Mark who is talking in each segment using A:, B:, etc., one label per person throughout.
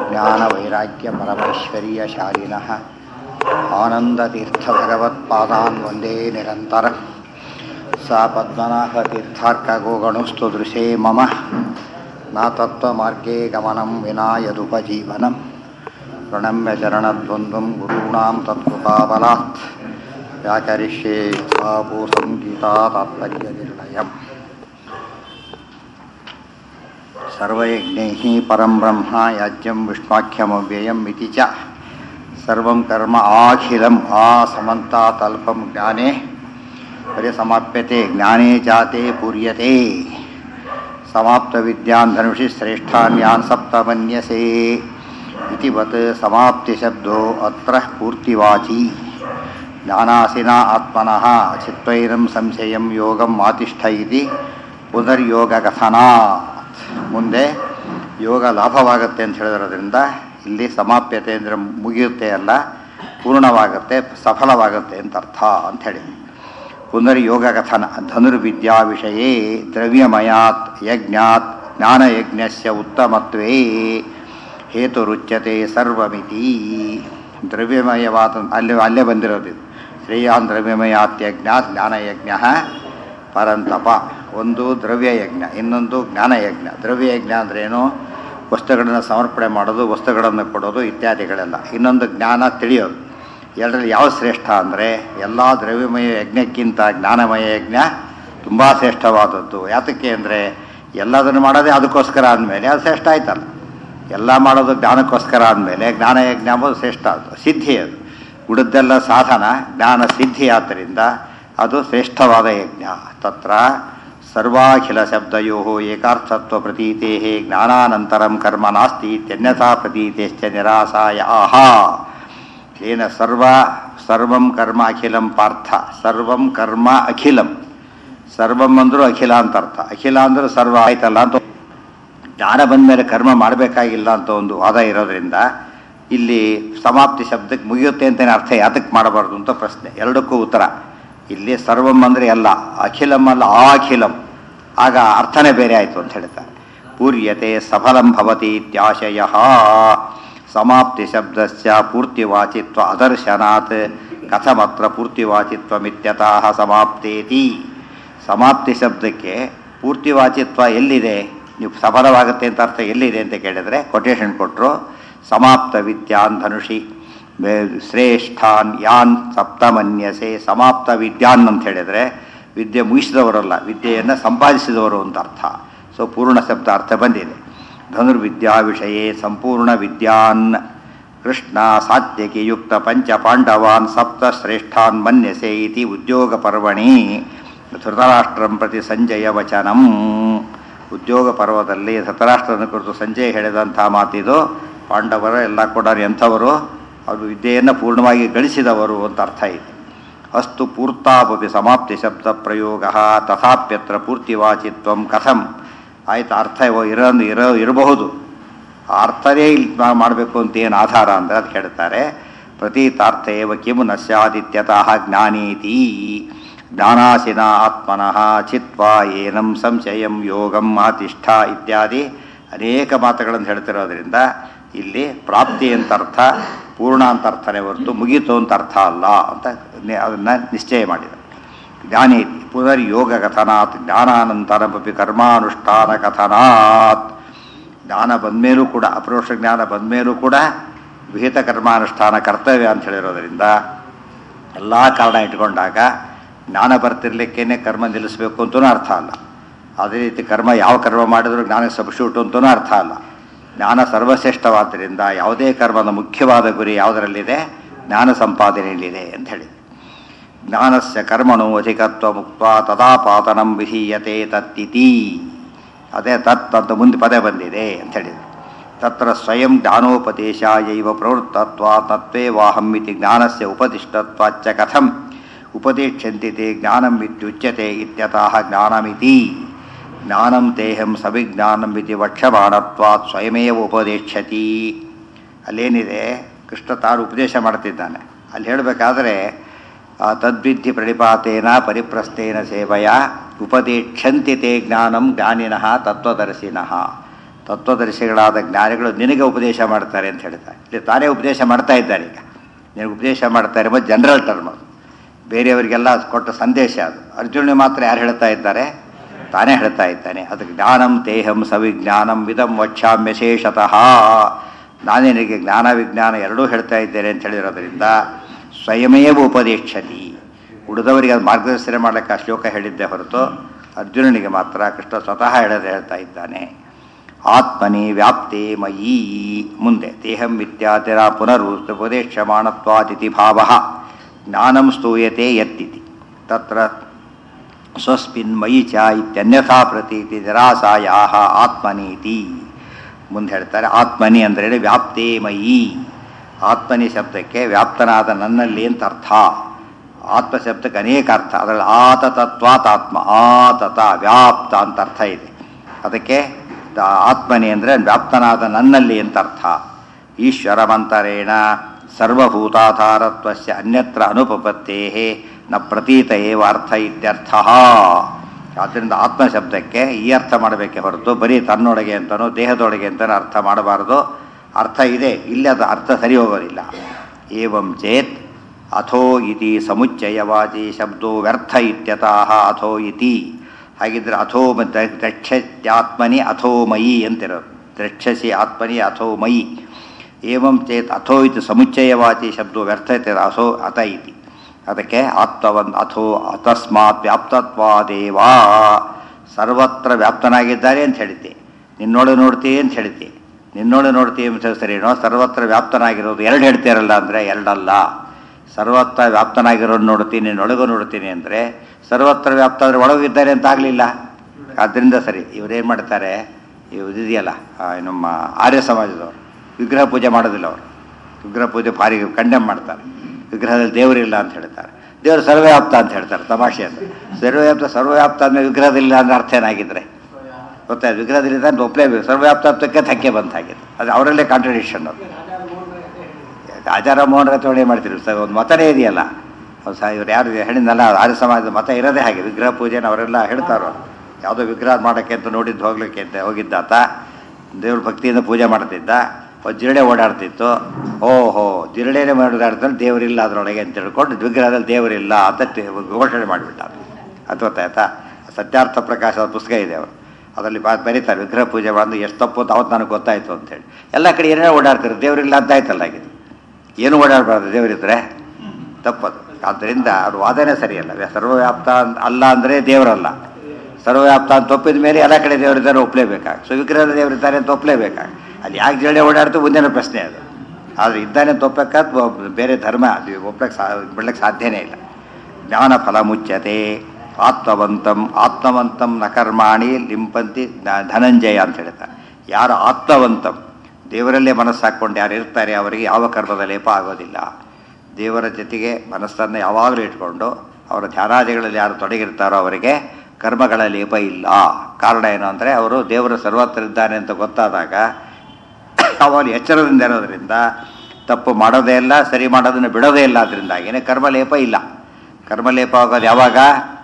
A: विज्ञानवैराग्यपरमैश्वर्यशालिनः आनन्दतीर्थभगवत्पादान् वन्दे निरन्तरं सा पद्मनाभतीर्थार्कगोगणुस्तु दृशे मम न तत्त्वमार्गे गमनं विना यदुपजीवनं प्रणम्य चरणद्वन्द्वं गुरूणां तत्कृपाबलात् व्याकरिष्ये यथापूर्वं गीतातात्पर्यनिर्णयम् सर्वयज्ञैः परं ब्रह्म याज्यं विष्णाख्यमव्ययम् इति च सर्वं कर्म आखिलम् आसमन्तातल्पं ज्ञाने परिसमाप्यते ज्ञाने जाते पूर्यते समाप्तविद्यान् धनुषि श्रेष्ठान् यान् सप्तमन्यसे इति वत् समाप्तिशब्दो अत्र पूर्तिवाची ज्ञानासिना आत्मनः ಚಿತ್ವೈರಂ ಸಂಶಯಂ ಯೋಗಂ ಮಾತಿಷ್ಠ ಇತಿ ಪುನರ್ಯೋಗಕಥನಾತ್ ಮುಂದೆ ಯೋಗ ಲಾಭವಾಗುತ್ತೆ ಅಂತ ಹೇಳಿರೋದ್ರಿಂದ ಇಲ್ಲಿ ಸಮಾಪ್ಯತೆ ಅಂದರೆ ಮುಗಿಯುತ್ತೆ ಅಲ್ಲ ಪೂರ್ಣವಾಗುತ್ತೆ ಸಫಲವಾಗುತ್ತೆ ಅಂತ ಅರ್ಥ ಅಂತ ಹೇಳಿ ಪುನರ್ಯೋಗ ಕಥನ ಧನುರ್ವಿದ್ಯಾ ವಿಷಯೇ ದ್ರವ್ಯಮಯಾತ್ ಯಜ್ಞಾತ್ ಜ್ಞಾನಯಜ್ಞಸ್ಯ ಉತ್ತಮತ್ವೇ ಹೇತುರುಚ್ಯತೆ ಸರ್ವಮಿತಿ ದ್ರವ್ಯಮಯವಾದ ಅಲ್ಲಿ ಅಲ್ಲೇ ಬಂದಿರೋದು ಶ್ರೇಯಾನ್ ದ್ರವ್ಯಮಯಾತ್ಯಜ್ಞ ಜ್ಞಾನಯಜ್ಞ ಪರಂತಪ ಒಂದು ದ್ರವ್ಯಯಜ್ಞ ಇನ್ನೊಂದು ಜ್ಞಾನಯಜ್ಞ ದ್ರವ್ಯಯಜ್ಞ ಅಂದ್ರೇನು ವಸ್ತುಗಳನ್ನು ಸಮರ್ಪಣೆ ಮಾಡೋದು ವಸ್ತುಗಳನ್ನು ಕೊಡೋದು ಇತ್ಯಾದಿಗಳೆಲ್ಲ ಇನ್ನೊಂದು ಜ್ಞಾನ ತಿಳಿಯೋದು ಎರಡರಲ್ಲಿ ಯಾವ ಶ್ರೇಷ್ಠ ಅಂದರೆ ಎಲ್ಲ ದ್ರವ್ಯಮಯ ಯಜ್ಞಕ್ಕಿಂತ ಜ್ಞಾನಮಯ ಯಜ್ಞ ತುಂಬ ಶ್ರೇಷ್ಠವಾದದ್ದು ಯಾತಕ್ಕೆ ಅಂದರೆ ಎಲ್ಲದನ್ನು ಮಾಡೋದೇ ಅದಕ್ಕೋಸ್ಕರ ಅಂದಮೇಲೆ ಅದು ಶ್ರೇಷ್ಠ ಆಯ್ತಲ್ಲ ಎಲ್ಲ ಮಾಡೋದು ಜ್ಞಾನಕ್ಕೋಸ್ಕರ ಅಂದಮೇಲೆ ಜ್ಞಾನಯಜ್ಞ ಅಂಬೋದು ಶ್ರೇಷ್ಠ ಅದು ಸಿದ್ಧಿ ಅದು ಉಳಿದೆಲ್ಲ ಸಾಧನ ಜ್ಞಾನ ಸಿದ್ಧಿ ಆದ್ದರಿಂದ ಅದು ಶ್ರೇಷ್ಠವಾದ ಯಜ್ಞ ತತ್ರ ಸರ್ವಾಖಿಲ ಶಬ್ದಯೋ ಏಕಾರ್ಥತ್ವ ಪ್ರತೀತೆ ಜ್ಞಾನಾನಂತರಂ ಕರ್ಮ ನಾಸ್ತಿ ಇತ್ಯನ್ಯಥಾ ಪ್ರತೀತೆಶ್ಚ ನಿರಾಸಾಯ ಆಹಾ ಏನ ಸರ್ವ ಸರ್ವಂ ಕರ್ಮ ಅಖಿಲಂ ಪಾರ್ಥ ಸರ್ವಂ ಕರ್ಮ ಅಖಿಲಂ ಸರ್ವಂ ಅಂದರೂ ಅಖಿಲ ಅಂತ ಅರ್ಥ ಅಖಿಲ ಅಂದ್ರೆ ಸರ್ವ ಆಯ್ತಲ್ಲ ಅಂತ ಜ್ಞಾನ ಬಂದ ಮೇಲೆ ಕರ್ಮ ಮಾಡಬೇಕಾಗಿಲ್ಲ ಅಂತ ಒಂದು ವಾದ ಇರೋದ್ರಿಂದ ಇಲ್ಲಿ ಸಮಾಪ್ತಿ ಶಬ್ದಕ್ಕೆ ಮುಗಿಯುತ್ತೆ ಅಂತಲೇ ಅರ್ಥ ಯಾತಕ್ಕೆ ಮಾಡಬಾರ್ದು ಅಂತ ಪ್ರಶ್ನೆ ಎರಡಕ್ಕೂ ಉತ್ತರ ಇಲ್ಲಿ ಸರ್ವಂ ಅಂದರೆ ಎಲ್ಲ ಅಖಿಲಂ ಅಲ್ಲ ಅಖಿಲಂ ಆಗ ಅರ್ಥನೇ ಬೇರೆ ಆಯಿತು ಅಂತ ಹೇಳ್ತಾರೆ ಪೂರ್ಯತೆ ಸಫಲಂ ಭವತಿ ಇತ್ಯಾಶಯ ಸಮಾಪ್ತಿ ಶಬ್ದಸ್ಯ ಪೂರ್ತಿವಾಚಿತ್ವ ಅದರ್ಶನಾತ್ ಕಥಮತ್ರ ಪೂರ್ತಿವಾಚಿತ್ವಮಿತ್ಯತಃ ಸಮಾಪ್ತೇತಿ ಸಮಾಪ್ತಿ ಶಬ್ದಕ್ಕೆ ಪೂರ್ತಿವಾಚಿತ್ವ ಎಲ್ಲಿದೆ ನೀವು ಸಫಲವಾಗುತ್ತೆ ಅಂತ ಅರ್ಥ ಎಲ್ಲಿದೆ ಅಂತ ಕೇಳಿದರೆ ಕೊಟೇಶನ್ ಕೊಟ್ಟರು ಸಮಾಪ್ತ ವಿದ್ಯಾನ್ ಧನುಷಿ ಶ್ರೇಷ್ಠಾನ್ ಯಾನ್ ಸಪ್ತಮನ್ಯಸೆ ಸಮಾಪ್ತ ವಿದ್ಯಾನ್ ಅಂತ ಹೇಳಿದರೆ ವಿದ್ಯೆ ಮುಗಿಸಿದವರಲ್ಲ ವಿದ್ಯೆಯನ್ನು ಸಂಪಾದಿಸಿದವರು ಅಂತ ಅರ್ಥ ಸೊ ಪೂರ್ಣ ಶಬ್ದ ಅರ್ಥ ಬಂದಿದೆ ಧನುರ್ವಿದ್ಯಾ ವಿಷಯ ಸಂಪೂರ್ಣ ವಿದ್ಯಾನ್ ಕೃಷ್ಣ ಸಾತ್ಯಕಿ ಯುಕ್ತ ಪಂಚ ಪಾಂಡವಾನ್ ಸಪ್ತ ಶ್ರೇಷ್ಠಾನ್ ಮನ್ಯಸೆ ಇತಿ ಉದ್ಯೋಗ ಪರ್ವಣಿ ಧೃತರಾಷ್ಟ್ರಂ ಪ್ರತಿ ಸಂಜಯ ವಚನಂ ಉದ್ಯೋಗ ಪರ್ವದಲ್ಲಿ ಧೃತರಾಷ್ಟ್ರನ ಕುರಿತು ಸಂಜಯ್ ಹೇಳಿದಂಥ ಮಾತಿದು ಪಾಂಡವರ ಎಲ್ಲ ಕೂಡ ಎಂಥವರು ಅವರು ವಿದ್ಯೆಯನ್ನು ಪೂರ್ಣವಾಗಿ ಗಳಿಸಿದವರು ಅಂತ ಅರ್ಥ ಇದೆ ಅಸ್ತು ಪೂರ್ತಾಪಿ ಸಮಾಪ್ತಿ ಶಬ್ದ ಪ್ರಯೋಗ ತಥಾಪ್ಯತ್ರ ಪೂರ್ತಿವಾಚಿತ್ವ ಕಥಂ ಆಯ್ತು ಅರ್ಥ ಇರೋ ಇರೋ ಇರಬಹುದು ಆ ಅರ್ಥನೇ ಇಲ್ಲಿ ಮಾಡಬೇಕು ಅಂತ ಏನು ಆಧಾರ ಅಂದರೆ ಅದು ಹೇಳ್ತಾರೆ ಪ್ರತೀತಾರ್ಥ ಏವ ಕಿಮು ನ ಸ್ಯಾದಿತ್ಯತಃ ಜ್ಞಾನೀತಿ ಜ್ಞಾನಾಸಿನ ಆತ್ಮನಃ ಚಿತ್ವ ಏನಂ ಸಂಶಯಂ ಯೋಗಂ ಮಾತಿಷ್ಠ ಇತ್ಯಾದಿ ಅನೇಕ ಮಾತುಗಳನ್ನು ಹೇಳ್ತಿರೋದ್ರಿಂದ ಇಲ್ಲಿ ಪ್ರಾಪ್ತಿ ಅಂತ ಅರ್ಥ ಪೂರ್ಣ ಅಂತ ಅರ್ಥನೇ ಹೊರತು ಮುಗೀತು ಅಂತ ಅರ್ಥ ಅಲ್ಲ ಅಂತ ಅದನ್ನು ನಿಶ್ಚಯ ಮಾಡಿದರು ಜ್ಞಾನೇತಿ ಪುನರ್ಯೋಗ ಕಥನಾತ್ ಜ್ಞಾನಾನಂತರಮಪಿ ಕರ್ಮಾನುಷ್ಠಾನ ಕಥನಾತ್ ಜ್ಞಾನ ಬಂದಮೇಲೂ ಕೂಡ ಅಪರೋಕ್ಷ ಜ್ಞಾನ ಬಂದಮೇಲೂ ಕೂಡ ವಿಹಿತ ಕರ್ಮಾನುಷ್ಠಾನ ಕರ್ತವ್ಯ ಅಂತ ಹೇಳಿರೋದ್ರಿಂದ ಎಲ್ಲ ಕಾರಣ ಇಟ್ಕೊಂಡಾಗ ಜ್ಞಾನ ಬರ್ತಿರ್ಲಿಕ್ಕೇನೆ ಕರ್ಮ ನಿಲ್ಲಿಸಬೇಕು ಅಂತಲೂ ಅರ್ಥ ಅಲ್ಲ ಅದೇ ರೀತಿ ಕರ್ಮ ಯಾವ ಕರ್ಮ ಮಾಡಿದ್ರು ಜ್ಞಾನಕ್ಕೆ ಸಬ್ಸ್ಟ್ಯೂಟ್ ಅಂತಲೂ ಅರ್ಥ ಅಲ್ಲ ಜ್ಞಾನ ಸರ್ವಶ್ರೇಷ್ಠವಾದ್ದರಿಂದ ಯಾವುದೇ ಕರ್ಮದ ಮುಖ್ಯವಾದ ಗುರಿ ಯಾವುದರಲ್ಲಿದೆ ಜ್ಞಾನ ಸಂಪಾದನೆಯಲ್ಲಿದೆ ಅಂತ ಹೇಳಿ ಜ್ಞಾನಸ್ಯ ಕರ್ಮಣು ಅಧಿಕತ್ವ ಮುಕ್ತ ತದಾಪಾತನಂ ವಿಧೀಯತೆ ತತ್ತಿತಿ ಅದೇ ತತ್ ಅಂತ ಮುಂದೆ ಪದ ಬಂದಿದೆ ಅಂತ ಹೇಳಿದ್ರು ತತ್ರ ಸ್ವಯಂ ಜ್ಞಾನೋಪದೇಶಾಯೈವ ಪ್ರವೃತ್ತತ್ವ ತತ್ವೇ ವಾಹಂ ಇತಿ ಜ್ಞಾನಸ್ಯ ಉಪದಿಷ್ಟತ್ವಾಚ್ಚ ಕಥಂ ಉಪದೇಶಂತಿ ತೇ ಜ್ಞಾನಂ ಇತ್ಯುಚ್ಯತೆ ಇತ್ಯತಃ ಜ್ಞಾನಮಿತಿ ಜ್ಞಾನಂ ತೇಹಂ ಸವಿಜ್ಞಾನಂ ಇತಿ ವಕ್ಷಮಾಣತ್ವಾತ್ ಸ್ವಯಮೇವ ಉಪದೇಶತಿ ಅಲ್ಲೇನಿದೆ ಕೃಷ್ಣ ತಾನು ಉಪದೇಶ ಮಾಡ್ತಿದ್ದಾನೆ ಅಲ್ಲಿ ಹೇಳಬೇಕಾದ್ರೆ ತದ್ವಿಧಿ ಪ್ರಣಿಪಾತೇನ ಪರಿಪ್ರಸ್ಥೇನ ಸೇವೆಯ ಉಪದೇಕ್ಷಂತಿ ತೇ ಜ್ಞಾನಂ ಜ್ಞಾನಿನಃ ತತ್ವದರ್ಶಿನಃ ತತ್ವದರ್ಶಿಗಳಾದ ಜ್ಞಾನಿಗಳು ನಿನಗೆ ಉಪದೇಶ ಮಾಡ್ತಾರೆ ಅಂತ ಹೇಳ್ತಾರೆ ಇಲ್ಲಿ ತಾನೇ ಉಪದೇಶ ಮಾಡ್ತಾ ಇದ್ದಾರೆ ಈಗ ನಿನಗೆ ಉಪದೇಶ ಮಾಡ್ತಾರೆ ಎಂಬುದು ಜನರಲ್ ಟರ್ಮ್ ಅದು ಬೇರೆಯವರಿಗೆಲ್ಲ ಕೊಟ್ಟ ಸಂದೇಶ ಅದು ಅರ್ಜುನಿಗೆ ಮಾತ್ರ ಯಾರು ಹೇಳ್ತಾ ಇದ್ದಾರೆ ತಾನೇ ಹೇಳ್ತಾ ಇದ್ದಾನೆ ಅದಕ್ಕೆ ಜ್ಞಾನಂ ತೇಹಂ ಸವಿಜ್ಞಾನಂ ವಿಧಂ ವಕ್ಷಾಮ್ಯಶೇಷತಃ ನಾನೇ ನಿನಗೆ ಜ್ಞಾನ ವಿಜ್ಞಾನ ಎರಡೂ ಹೇಳ್ತಾ ಇದ್ದೇನೆ ಅಂತ ಹೇಳಿರೋದ್ರಿಂದ ಸ್ವಯಮೇವ ಉಪದೇಶತಿ ಉಳಿದವರಿಗೆ ಅದು ಮಾರ್ಗದರ್ಶನ ಮಾಡಲಿಕ್ಕೆ ಆ ಶ್ಲೋಕ ಹೇಳಿದ್ದೆ ಹೊರತು ಅರ್ಜುನನಿಗೆ ಮಾತ್ರ ಕೃಷ್ಣ ಸ್ವತಃ ಹೇಳದೆ ಹೇಳ್ತಾ ಇದ್ದಾನೆ ಆತ್ಮನಿ ವ್ಯಾಪ್ತೆ ಮಯೀ ಮುಂದೆ ದೇಹಂ ಇತ್ಯಾದಿರ ಪುನರುಪದೇಶಮಾಣತ್ವಾದಿತಿ ಭಾವ ಜ್ಞಾನಂ ಸ್ತೂಯತೆ ಯತ್ತಿತಿ ತತ್ರ ಸ್ವಸ್ಮಿನ್ ಮಯಿ ಚ ಇತ್ಯನ್ಯಥಾ ಪ್ರತೀತಿ ನಿರಾಸಾಯಾ ಆತ್ಮನೀತಿ ಮುಂದೆ ಹೇಳ್ತಾರೆ ಆತ್ಮನಿ ಅಂದರೆ ವ್ಯಾಪ್ತೇ ಮಯಿ ಆತ್ಮನಿ ಶಬ್ದಕ್ಕೆ ವ್ಯಾಪ್ತನಾದ ನನ್ನಲ್ಲಿ ಅಂತ ಅರ್ಥ ಆತ್ಮ ಶಬ್ದಕ್ಕೆ ಅನೇಕ ಅರ್ಥ ಅದರಲ್ಲಿ ಆತ ತತ್ವಾತಾತ್ಮ ಆತತ ವ್ಯಾಪ್ತ ಅಂತ ಅರ್ಥ ಇದೆ ಅದಕ್ಕೆ ದ- ಆತ್ಮನಿ ಅಂದರೆ ವ್ಯಾಪ್ತನಾದ ನನ್ನಲ್ಲಿ ಅಂತ ಅರ್ಥ ಈಶ್ವರಮಂತರೇಣ ಸರ್ವಭೂತಾಧಾರತ್ವಸ್ಯ ಅನ್ಯತ್ರ ಅನುಪಪತ್ತೇ ನ ಪ್ರತೀತ ಏವ ಅರ್ಥ ಇತ್ಯರ್ಥ ಆದ್ದರಿಂದ ಆತ್ಮ ಶಬ್ದಕ್ಕೆ ಈ ಅರ್ಥ ಮಾಡಬೇಕೆ ಹೊರತು ಬರೀ ತನ್ನೊಳಗೆ ಅಂತನೋ ದೇಹದೊಳಗೆ ಅಂತನೋ ಅರ್ಥ ಮಾಡಬಾರದು ಅರ್ಥ ಇದೆ ಇಲ್ಲಿ ಅದು ಅರ್ಥ ಸರಿ ಹೋಗೋದಿಲ್ಲ ಏವಂ ಚೇತ್ ಅಥೋ ಇತಿ ಸಮುಚ್ಚಯವಾಚಿ ಶಬ್ದೋ ವ್ಯರ್ಥ ಇತ್ಯತಃ ಅಥೋ ಇತಿ ಹಾಗಿದ್ರೆ ಅಥೋ ದ್ರಕ್ಷತ್ಯಾತ್ಮನಿ ಅಥೋ ಮಯಿ ಅಂತಿರೋದು ದ್ರಕ್ಷಸಿ ಆತ್ಮನಿ ಅಥೋ ಮಯಿ ಏವಂ ಚೇತ್ ಅಥೋ ಇತಿ ಸಮುಚ್ಚಯವಾಚಿ ಶಬ್ದೋ ವ್ಯರ್ಥ ಇತ್ಯದ ಅಥೋ ಅತ ಇತಿ ಅದಕ್ಕೆ ಆತ್ಮವನ್ ಅಥೋ ಅತಸ್ಮಾತ್ ವ್ಯಾಪ್ತತ್ವಾದೇವಾ ಸರ್ವತ್ರ ವ್ಯಾಪ್ತನಾಗಿದ್ದಾರೆ ಅಂತ ಹೇಳಿದ್ದೆ ನಿನ್ನೋಳು ನೋಡ್ತೀವಿ ಅಂತ ಹೇಳಿದ್ದೆ ನಿನ್ನೋಳು ನೋಡ್ತೀವಿ ಅಂತ ಸರಿನೋ ಸರ್ವತ್ರ ವ್ಯಾಪ್ತನಾಗಿರೋದು ಎರಡು ಹೇಳ್ತೀರಲ್ಲ ಅಂದರೆ ಎರಡಲ್ಲ ಸರ್ವತ್ರ ವ್ಯಾಪ್ತನಾಗಿರೋದು ನೋಡ್ತೀನಿ ನಿನ್ನೊಳಗೂ ನೋಡ್ತೀನಿ ಅಂದರೆ ಸರ್ವತ್ರ ವ್ಯಾಪ್ತ ಅಂದರೆ ಒಳಗಿದ್ದಾರೆ ಅಂತ ಆಗಲಿಲ್ಲ ಆದ್ದರಿಂದ ಸರಿ ಇವರೇನು ಮಾಡ್ತಾರೆ ಇವು ಇದೆಯಲ್ಲ ಆ, ನಮ್ಮ ಆರ್ಯ ಸಮಾಜದವರು ವಿಗ್ರಹ ಪೂಜೆ ಮಾಡೋದಿಲ್ಲ ಅವರು ವಿಗ್ರಹ ಪೂಜೆ ಭಾರಿ ಕಂಡೆಮ್ ಮಾಡ್ತಾರೆ ವಿಗ್ರಹದಲ್ಲಿ ದೇವರಿಲ್ಲ ಅಂತ ಹೇಳ್ತಾರೆ ದೇವರು ಸರ್ವವ್ಯಾಪ್ತ ಅಂತ ಹೇಳ್ತಾರೆ ತಮಾಷೆ ಅಂತ ಸರ್ವವ್ಯಾಪ್ತ ಸರ್ವವ್ಯಾಪ್ತ ಅಂದರೆ ವಿಗ್ರಹದಿಲ್ಲ ಅಂದ್ರೆ ಅರ್ಥ ಏನಾಗಿದ್ರೆ ಗೊತ್ತಾಯ್ತು ವಿಗ್ರಹದಲ್ಲಿದೆ ಅಂತ ಒಪ್ಪಲೇಬೇಕು ಸರ್ವವ್ಯಾಪ್ತತ್ವಕ್ಕೆ ಧಕ್ಕೆ ಬಂತ ಹಾಗಿದೆ ಅದು ಅವರಲ್ಲೇ ಕಾಂಟ್ರಡಿಕ್ಷನ್ ಅದು ಆಚಾರ ಮೋಹನ್ ರಥವಣೆ ಮಾಡ್ತಿದ್ರು ಸರ್ ಒಂದು ಮತನೇ ಇದೆಯಲ್ಲ ಅವ್ರು ಸಹ ಇವ್ರು ಯಾರು ಹೇಳಿದ್ನಲ್ಲ ಆರ್ಯ ಸಮಾಜದ ಮತ ಇರೋದೇ ಹಾಗೆ ವಿಗ್ರಹ ಪೂಜೆನ ಅವರೆಲ್ಲ ಹೇಳ್ತಾರೋ ಯಾವುದೋ ವಿಗ್ರಹ ಮಾಡೋಕ್ಕೆ ಅಂತ ನೋಡಿದ್ದು ಹೋಗ್ಲಿಕ್ಕೆ ಅಂತ ಹೋಗಿದ್ದಾತ ದೇವ್ರ ಭಕ್ತಿಯಿಂದ ಪೂಜೆ ಮಾಡ್ತಿದ್ದ ಒಂದು ಜಿರಳೆ ಓಡಾಡ್ತಿತ್ತು ಓಹೋ ಜಿರಳೆನೇ ಓಡಾಡ್ತಾರೆ ದೇವರಿಲ್ಲ ಅದರೊಳಗೆ ಅಂತ ತಿಳ್ಕೊಂಡು ವಿಗ್ರಹದಲ್ಲಿ ದೇವರಿಲ್ಲ ಅಂತ ತಿ- ಘೋಷಣೆ ಮಾಡಿಬಿಟ್ಟ ಅದು ಗೊತ್ತಾಯ್ತಾ ಸತ್ಯಾರ್ಥ ಪ್ರಕಾಶದ ಪುಸ್ತಕ ಇದೆ ಅವರು ಅದರಲ್ಲಿ ಬಾ ಬರೀತಾರೆ ವಿಗ್ರಹ ಪೂಜೆ ಮಾಡೋದು ಎಷ್ಟು ತಪ್ಪು ಅಂತ ಅವತ್ತು ನನಗೆ ಗೊತ್ತಾಯ್ತು ಅಂತೇಳಿ ಎಲ್ಲ ಕಡೆ ಏನೇನೋ ಓಡಾಡ್ತಾರೆ ದೇವರಿಲ್ಲ ಅಂತ ಆಯ್ತಲ್ಲ ಹಾಗೆ ಏನು ಓಡಾಡಬಾರ್ದು ದೇವರಿದ್ರೆ ತಪ್ಪದು ಆದ್ದರಿಂದ ಅವ್ರ ವಾದನೆ ಸರಿಯಲ್ಲ ವ್ಯ- ಸರ್ವವ್ಯಾಪ್ತ ಅಂತ ಅಲ್ಲ ಅಂದರೆ ದೇವರಲ್ಲ ಸರ್ವವ್ಯಾಪ್ತ ಅಂತ ಒಪ್ಪಿದ ಮೇಲೆ ಎಲ್ಲ ಕಡೆ ದೇವರಿದ್ದಾರೆ ಒಪ್ಪಲೇಬೇಕಾಗ ಸೊ ವಿಗ್ರಹದ ದೇವರಿದ್ದಾರೆ ಅಂತ ಒಪ್ಪಲೇಬೇಕಾಗ ಅಲ್ಲಿ ಯಾಕೆ ಜಡೆ ಓಡಾಡ್ತು ಮುಂದಿನ ಪ್ರಶ್ನೆ ಅದು ಆದರೆ ಇದ್ದಾನೆ ಅಂತ ಒಪ್ಪಕ್ಕ ಬೇರೆ ಧರ್ಮ ಅದು ಒಪ್ಪಕ್ಕೆ ಸಾ ಬಿಡ್ಲಿಕ್ಕೆ ಸಾಧ್ಯನೇ ಇಲ್ಲ ಜ್ಞಾನ ಫಲ ಮುಚ್ಚತೆ ಆತ್ಮವಂತಂ ಆತ್ಮವಂತಂ ನ ಕರ್ಮಾಣಿ ಲಿಂಪಂತಿ ನ- ಧನಂಜಯ ಅಂತ ಹೇಳ್ತಾರೆ ಯಾರು ಆತ್ಮವಂತಂ ದೇವರಲ್ಲೇ ಮನಸ್ಸು ಹಾಕ್ಕೊಂಡು ಯಾರು ಇರ್ತಾರೆ ಅವರಿಗೆ ಯಾವ ಕರ್ಮದ ಲೇಪ ಆಗೋದಿಲ್ಲ ದೇವರ ಜೊತೆಗೆ ಮನಸ್ಸನ್ನು ಯಾವಾಗಲೂ ಇಟ್ಕೊಂಡು ಅವರ ಧ್ಯಾನಾದಿಗಳಲ್ಲಿ ಯಾರು ತೊಡಗಿರ್ತಾರೋ ಅವರಿಗೆ ಕರ್ಮಗಳ ಲೇಪ ಇಲ್ಲ ಕಾರಣ ಏನು ಅಂದರೆ ಅವರು ದೇವರು ಸರ್ವತ್ರ ಇದ್ದಾನೆ ಅಂತ ಗೊತ್ತಾದಾಗ ಅವಾಗ ಎಚ್ಚರದಿಂದ ಇರೋದ್ರಿಂದ ತಪ್ಪು ಮಾಡೋದೇ ಇಲ್ಲ ಸರಿ ಮಾಡೋದನ್ನು ಬಿಡೋದೇ ಇಲ್ಲ ಅದರಿಂದಾಗಿನೇ ಕರ್ಮಲೇಪ ಇಲ್ಲ ಕರ್ಮಲೇಪ ಆಗೋದು ಯಾವಾಗ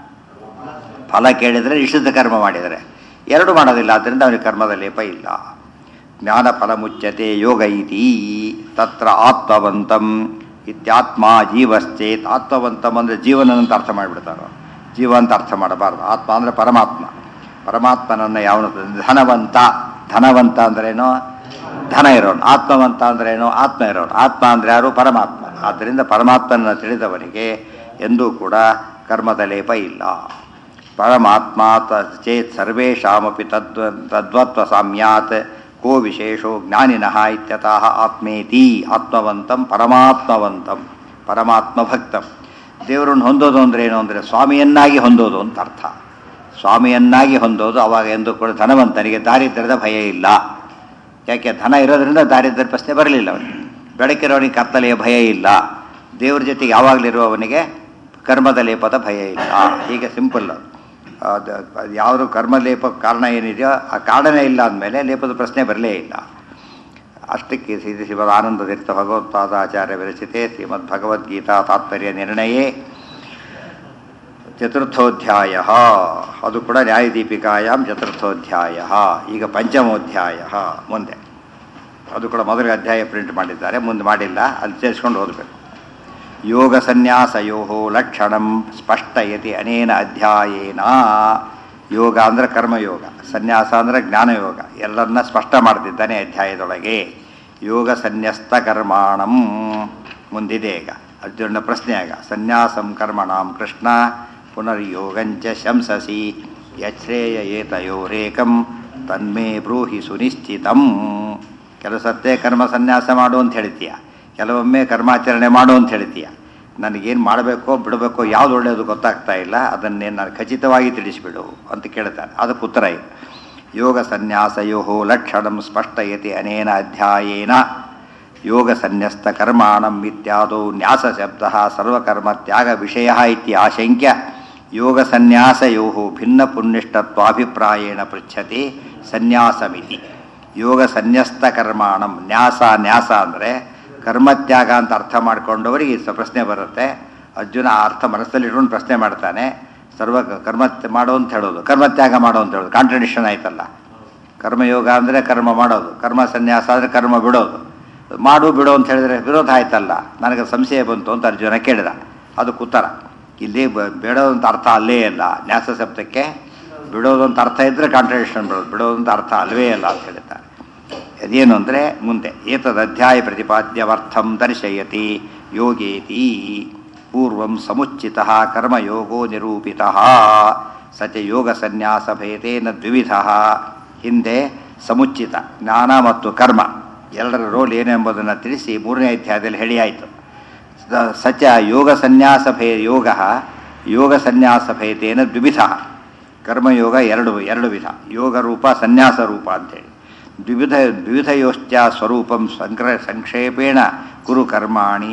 A: ಫಲ ಕೇಳಿದರೆ ನಿಷಿದ್ಧ ಕರ್ಮ ಮಾಡಿದರೆ ಎರಡು ಮಾಡೋದಿಲ್ಲ ಆದ್ದರಿಂದ ಅವನಿಗೆ ಕರ್ಮದ ಲೇಪ ಇಲ್ಲ ಜ್ಞಾನ ಫಲ ಮುಚ್ಚತೆ ಯೋಗ ಇತಿ ತತ್ರ ಆತ್ಮವಂತಂ ಇತ್ಯಾತ್ಮ ಜೀವಶ್ಚೇತ್ ಆತ್ಮವಂತಂ ಅಂದರೆ ಜೀವನ ಅಂತ ಅರ್ಥ ಮಾಡಿಬಿಡ್ತಾರೋ ಜೀವ ಅಂತ ಅರ್ಥ ಮಾಡಬಾರ್ದು ಆತ್ಮ ಅಂದರೆ ಪರಮಾತ್ಮ ಪರಮಾತ್ಮನನ್ನು ಯಾವನು ಧನವಂತ ಧನವಂತ ಅಂದ್ರೇನು ಧನ ಇರೋನು ಆತ್ಮವಂತ ಅಂದ್ರೇನು ಆತ್ಮ ಇರೋನು ಆತ್ಮ ಅಂದರೆ ಯಾರು ಪರಮಾತ್ಮ ಆದ್ದರಿಂದ ಪರಮಾತ್ಮನ ತಿಳಿದವನಿಗೆ ಎಂದೂ ಕೂಡ ಕರ್ಮದ ಲೇಪ ಇಲ್ಲ ಪರಮಾತ್ಮ ತ- ಚೇತ್ ಸರ್ವೇಷಾಮಪಿ ತದ್ವ ತದ್ವತ್ವ ಸಾಮ್ಯಾತ್ ಕೋ ವಿಶೇಷೋ ಜ್ಞಾನಿನಃ ಇತ್ಯತಃ ಆತ್ಮೇತಿ ಆತ್ಮವಂತಂ ಪರಮಾತ್ಮವಂತಂ ಪರಮಾತ್ಮ ಭಕ್ತಂ ದೇವರನ್ನು ಹೊಂದೋದು ಅಂದ್ರೆ ಏನು ಅಂದರೆ ಸ್ವಾಮಿಯನ್ನಾಗಿ ಹೊಂದೋದು ಅಂತ ಅರ್ಥ ಸ್ವಾಮಿಯನ್ನಾಗಿ ಹೊಂದೋದು ಅವಾಗ ಎಂದು ಕೂಡ ಧನವಂತನಿಗೆ ದಾರಿದ್ರ್ಯದ ಭಯ ಇಲ್ಲ ಯಾಕೆ ಧನ ಇರೋದ್ರಿಂದ ದಾರಿದ್ರ್ಯ ಪ್ರಶ್ನೆ ಬರಲಿಲ್ಲ ಅವನಿಗೆ ಬೆಳಕಿರೋನಿಗೆ ಕತ್ತಲೆಯ ಭಯ ಇಲ್ಲ ದೇವ್ರ ಜೊತೆಗೆ ಯಾವಾಗಲಿರುವವನಿಗೆ ಕರ್ಮದ ಲೇಪದ ಭಯ ಇಲ್ಲ ಹೀಗೆ ಸಿಂಪಲ್ ಅದು ಯಾವುದು ಕರ್ಮ ಲೇಪ ಕಾರಣ ಏನಿದೆಯೋ ಆ ಕಾರಣನೇ ಇಲ್ಲ ಅಂದಮೇಲೆ ಲೇಪದ ಪ್ರಶ್ನೆ ಬರಲೇ ಇಲ್ಲ ಅಷ್ಟಕ್ಕೆ ಶ್ರೀ ಶಿವದ ಆನಂದತೀರ್ಥ ಭಗವತ್ಪಾದ ಆಚಾರ್ಯ ವಿರಚಿತೆ ಶ್ರೀಮದ್ ಭಗವದ್ಗೀತಾ ತಾತ್ಪರ್ಯ ನಿರ್ಣಯೇ ಚತುರ್ಥೋಧ್ಯಾಯ ಅದು ಕೂಡ ನ್ಯಾಯದೀಪಿಕಾಯಾಮ್ ಚತುರ್ಥೋಧ್ಯಾಯ ಈಗ ಪಂಚಮೋಧ್ಯಾಯ ಮುಂದೆ ಅದು ಕೂಡ ಮೊದಲ ಅಧ್ಯಾಯ ಪ್ರಿಂಟ್ ಮಾಡಿದ್ದಾರೆ ಮುಂದೆ ಮಾಡಿಲ್ಲ ಅಲ್ಲಿ ಸೇರಿಸ್ಕೊಂಡು ಓದಬೇಕು ಯೋಗ ಸನ್ಯಾಸಯೋ ಲಕ್ಷಣಂ ಸ್ಪಷ್ಟಯತಿ ಅನೇನ ಅಧ್ಯಾಯೇನ ಯೋಗ ಅಂದರೆ ಕರ್ಮಯೋಗ ಸನ್ಯಾಸ ಅಂದರೆ ಜ್ಞಾನಯೋಗ ಎಲ್ಲರನ್ನ ಸ್ಪಷ್ಟ ಮಾಡ್ತಿದ್ದಾನೆ ಅಧ್ಯಾಯದೊಳಗೆ ಯೋಗ ಸನ್ಯಸ್ತ ಕರ್ಮಾಣಂ ಮುಂದಿದೆ ಈಗ ಅರ್ಜುನ ಪ್ರಶ್ನೆ ಆಗ ಸನ್ಯಾಸಂ ಕರ್ಮಣಾಂ ಕೃಷ್ಣ ಪುನರ್ಯೋಗಂಚ ಶಂಸಸಿ ಯಚ್ಛ್ರೇಯ ಏತಯೋರೇಕಂ ತನ್ಮೇ ಬ್ರೂಹಿ ಸುನಿಶ್ಚಿತಂ ಕೆಲಸತ್ತೆ ಕರ್ಮ ಸನ್ಯಾಸ ಮಾಡು ಅಂತ ಹೇಳ್ತೀಯ ಕೆಲವೊಮ್ಮೆ ಕರ್ಮಾಚರಣೆ ಮಾಡು ಅಂತ ಹೇಳ್ತೀಯ ನನಗೇನು ಮಾಡಬೇಕೋ ಬಿಡಬೇಕೋ ಯಾವ್ದು ಒಳ್ಳೆಯದು ಗೊತ್ತಾಗ್ತಾ ಇಲ್ಲ ಅದನ್ನೇ ನಾನು ಖಚಿತವಾಗಿ ತಿಳಿಸಿಬಿಡು ಅಂತ ಕೇಳ್ತಾನೆ ಅದಕ್ಕೆ ಉತ್ತರ ಇದೆ ಯೋಗ ಸನ್ಯಾಸಯೋ ಲಕ್ಷಣಂ ಸ್ಪಷ್ಟಯತಿ ಅನೇನ ಅಧ್ಯಾಯೇನ ಯೋಗ ಸನ್ಯಸ್ತ ಕರ್ಮಾಣಂ ಇತ್ಯಾದೋ ನ್ಯಾಸ ಶಬ್ದ ಸರ್ವಕರ್ಮ ತ್ಯಾಗ ವಿಷಯ ಇತಿ ಆಶಂಕ್ಯ ಯೋಗ ಸನ್ಯಾಸಯೋ ಭಿನ್ನ ಪುಣ್ಯಷ್ಟತ್ವಾಭಿಪ್ರಾಯೇಣ ಪೃಚ್ಛತಿ ಸನ್ಯಾಸಮಿತಿ ಯೋಗ ಸನ್ಯಸ್ತ ಕರ್ಮಾಣಂ ನ್ಯಾಸ ನ್ಯಾಸ ಅಂದರೆ ಕರ್ಮತ್ಯಾಗ ಅಂತ ಅರ್ಥ ಮಾಡ್ಕೊಂಡವರಿಗೆ ಈ ಸ- ಪ್ರಶ್ನೆ ಬರುತ್ತೆ ಅರ್ಜುನ ಆ ಅರ್ಥ ಮನಸ್ಸಲ್ಲಿ ಇಟ್ಕೊಂಡು ಪ್ರಶ್ನೆ ಮಾಡ್ತಾನೆ ಸರ್ವ ಕರ್ಮ ಮಾಡು ಅಂತ ಹೇಳೋದು ಕರ್ಮತ್ಯಾಗ ಮಾಡು ಅಂತ ಹೇಳೋದು ಕಾಂಟ್ರಡಿಕ್ಷನ್ ಆಯ್ತಲ್ಲ ಕರ್ಮಯೋಗ ಅಂದರೆ ಕರ್ಮ ಮಾಡೋದು ಕರ್ಮ ಸನ್ಯಾಸ ಅಂದರೆ ಕರ್ಮ ಬಿಡೋದು ಮಾಡು ಬಿಡು ಅಂತ ಹೇಳಿದ್ರೆ ವಿರೋಧ ಆಯ್ತಲ್ಲ ನನಗೆ ಸಂಶಯ ಬಂತು ಅಂತ ಅರ್ಜುನ ಕೇಳಿದ ಅದಕ್ಕೆ ಉತ್ತರ ಇಲ್ಲಿ ಬ- ಬಿಡೋದು ಅಂತ ಅರ್ಥ ಅಲ್ಲೇ ಇಲ್ಲ ನ್ಯಾಸ ಶಬ್ದಕ್ಕೆ ಬಿಡೋದು ಅಂತ ಅರ್ಥ ಇದ್ದರೆ ಕಾಂಟ್ರಡಿಕ್ಷನ್ ಬಿಡೋದು ಬಿಡೋದು ಅಂತ ಅರ್ಥ ಅಲ್ವೇ ಇಲ್ಲ ಅಂತ ಹೇಳ್ತಾರೆ ಅದೇನು ಅಂದರೆ ಮುಂದೆ ಏತದ್ ಅಧ್ಯಾಯ ಪ್ರತಿಪಾದ್ಯವರ್ಥಂ ದರ್ಶಯತಿ ಯೋಗೇತಿ ಪೂರ್ವಂ ಸಮುಚಿತ ಕರ್ಮಯೋಗೋ ನಿರೂಪಿತ ಸ ಚ ಯೋಗ ಸನ್ಯಾಸ ಭೇದೇನ ದ್ವಿವಿಧ ಹಿಂದೆ ಸಮುಚಿತ ಜ್ಞಾನ ಮತ್ತು ಕರ್ಮ ಎರಡರ ರೋಲ್ ಏನು ಎಂಬುದನ್ನು ತಿಳಿಸಿ ಮೂರನೇ ಅಧ್ಯಾಯದಲ್ಲಿ ಹೇಳಿಯಾಯಿತು ಸ- ಸಚ ಯೋಗ ಸನ್ಯಾಸ ಭೇ ಯೋಗ ಯೋಗ ಸನ್ಯಾಸ ಭೇದೇನ ದ್ವಿವಿಧ ಕರ್ಮಯೋಗ ಎರಡು ಎರಡು ವಿಧ ಯೋಗ ರೂಪ ಸನ್ಯಾಸ ರೂಪ ಅಂತೇಳಿ ದ್ವಿವಿಧ ದ್ವಿವಿಧಯೋಶ್ಚ ಸ್ವರೂಪಂ ಸಂಕ್ರ ಸಂಕ್ಷೇಪೇಣ ಕುರು ಕರ್ಮಾಣಿ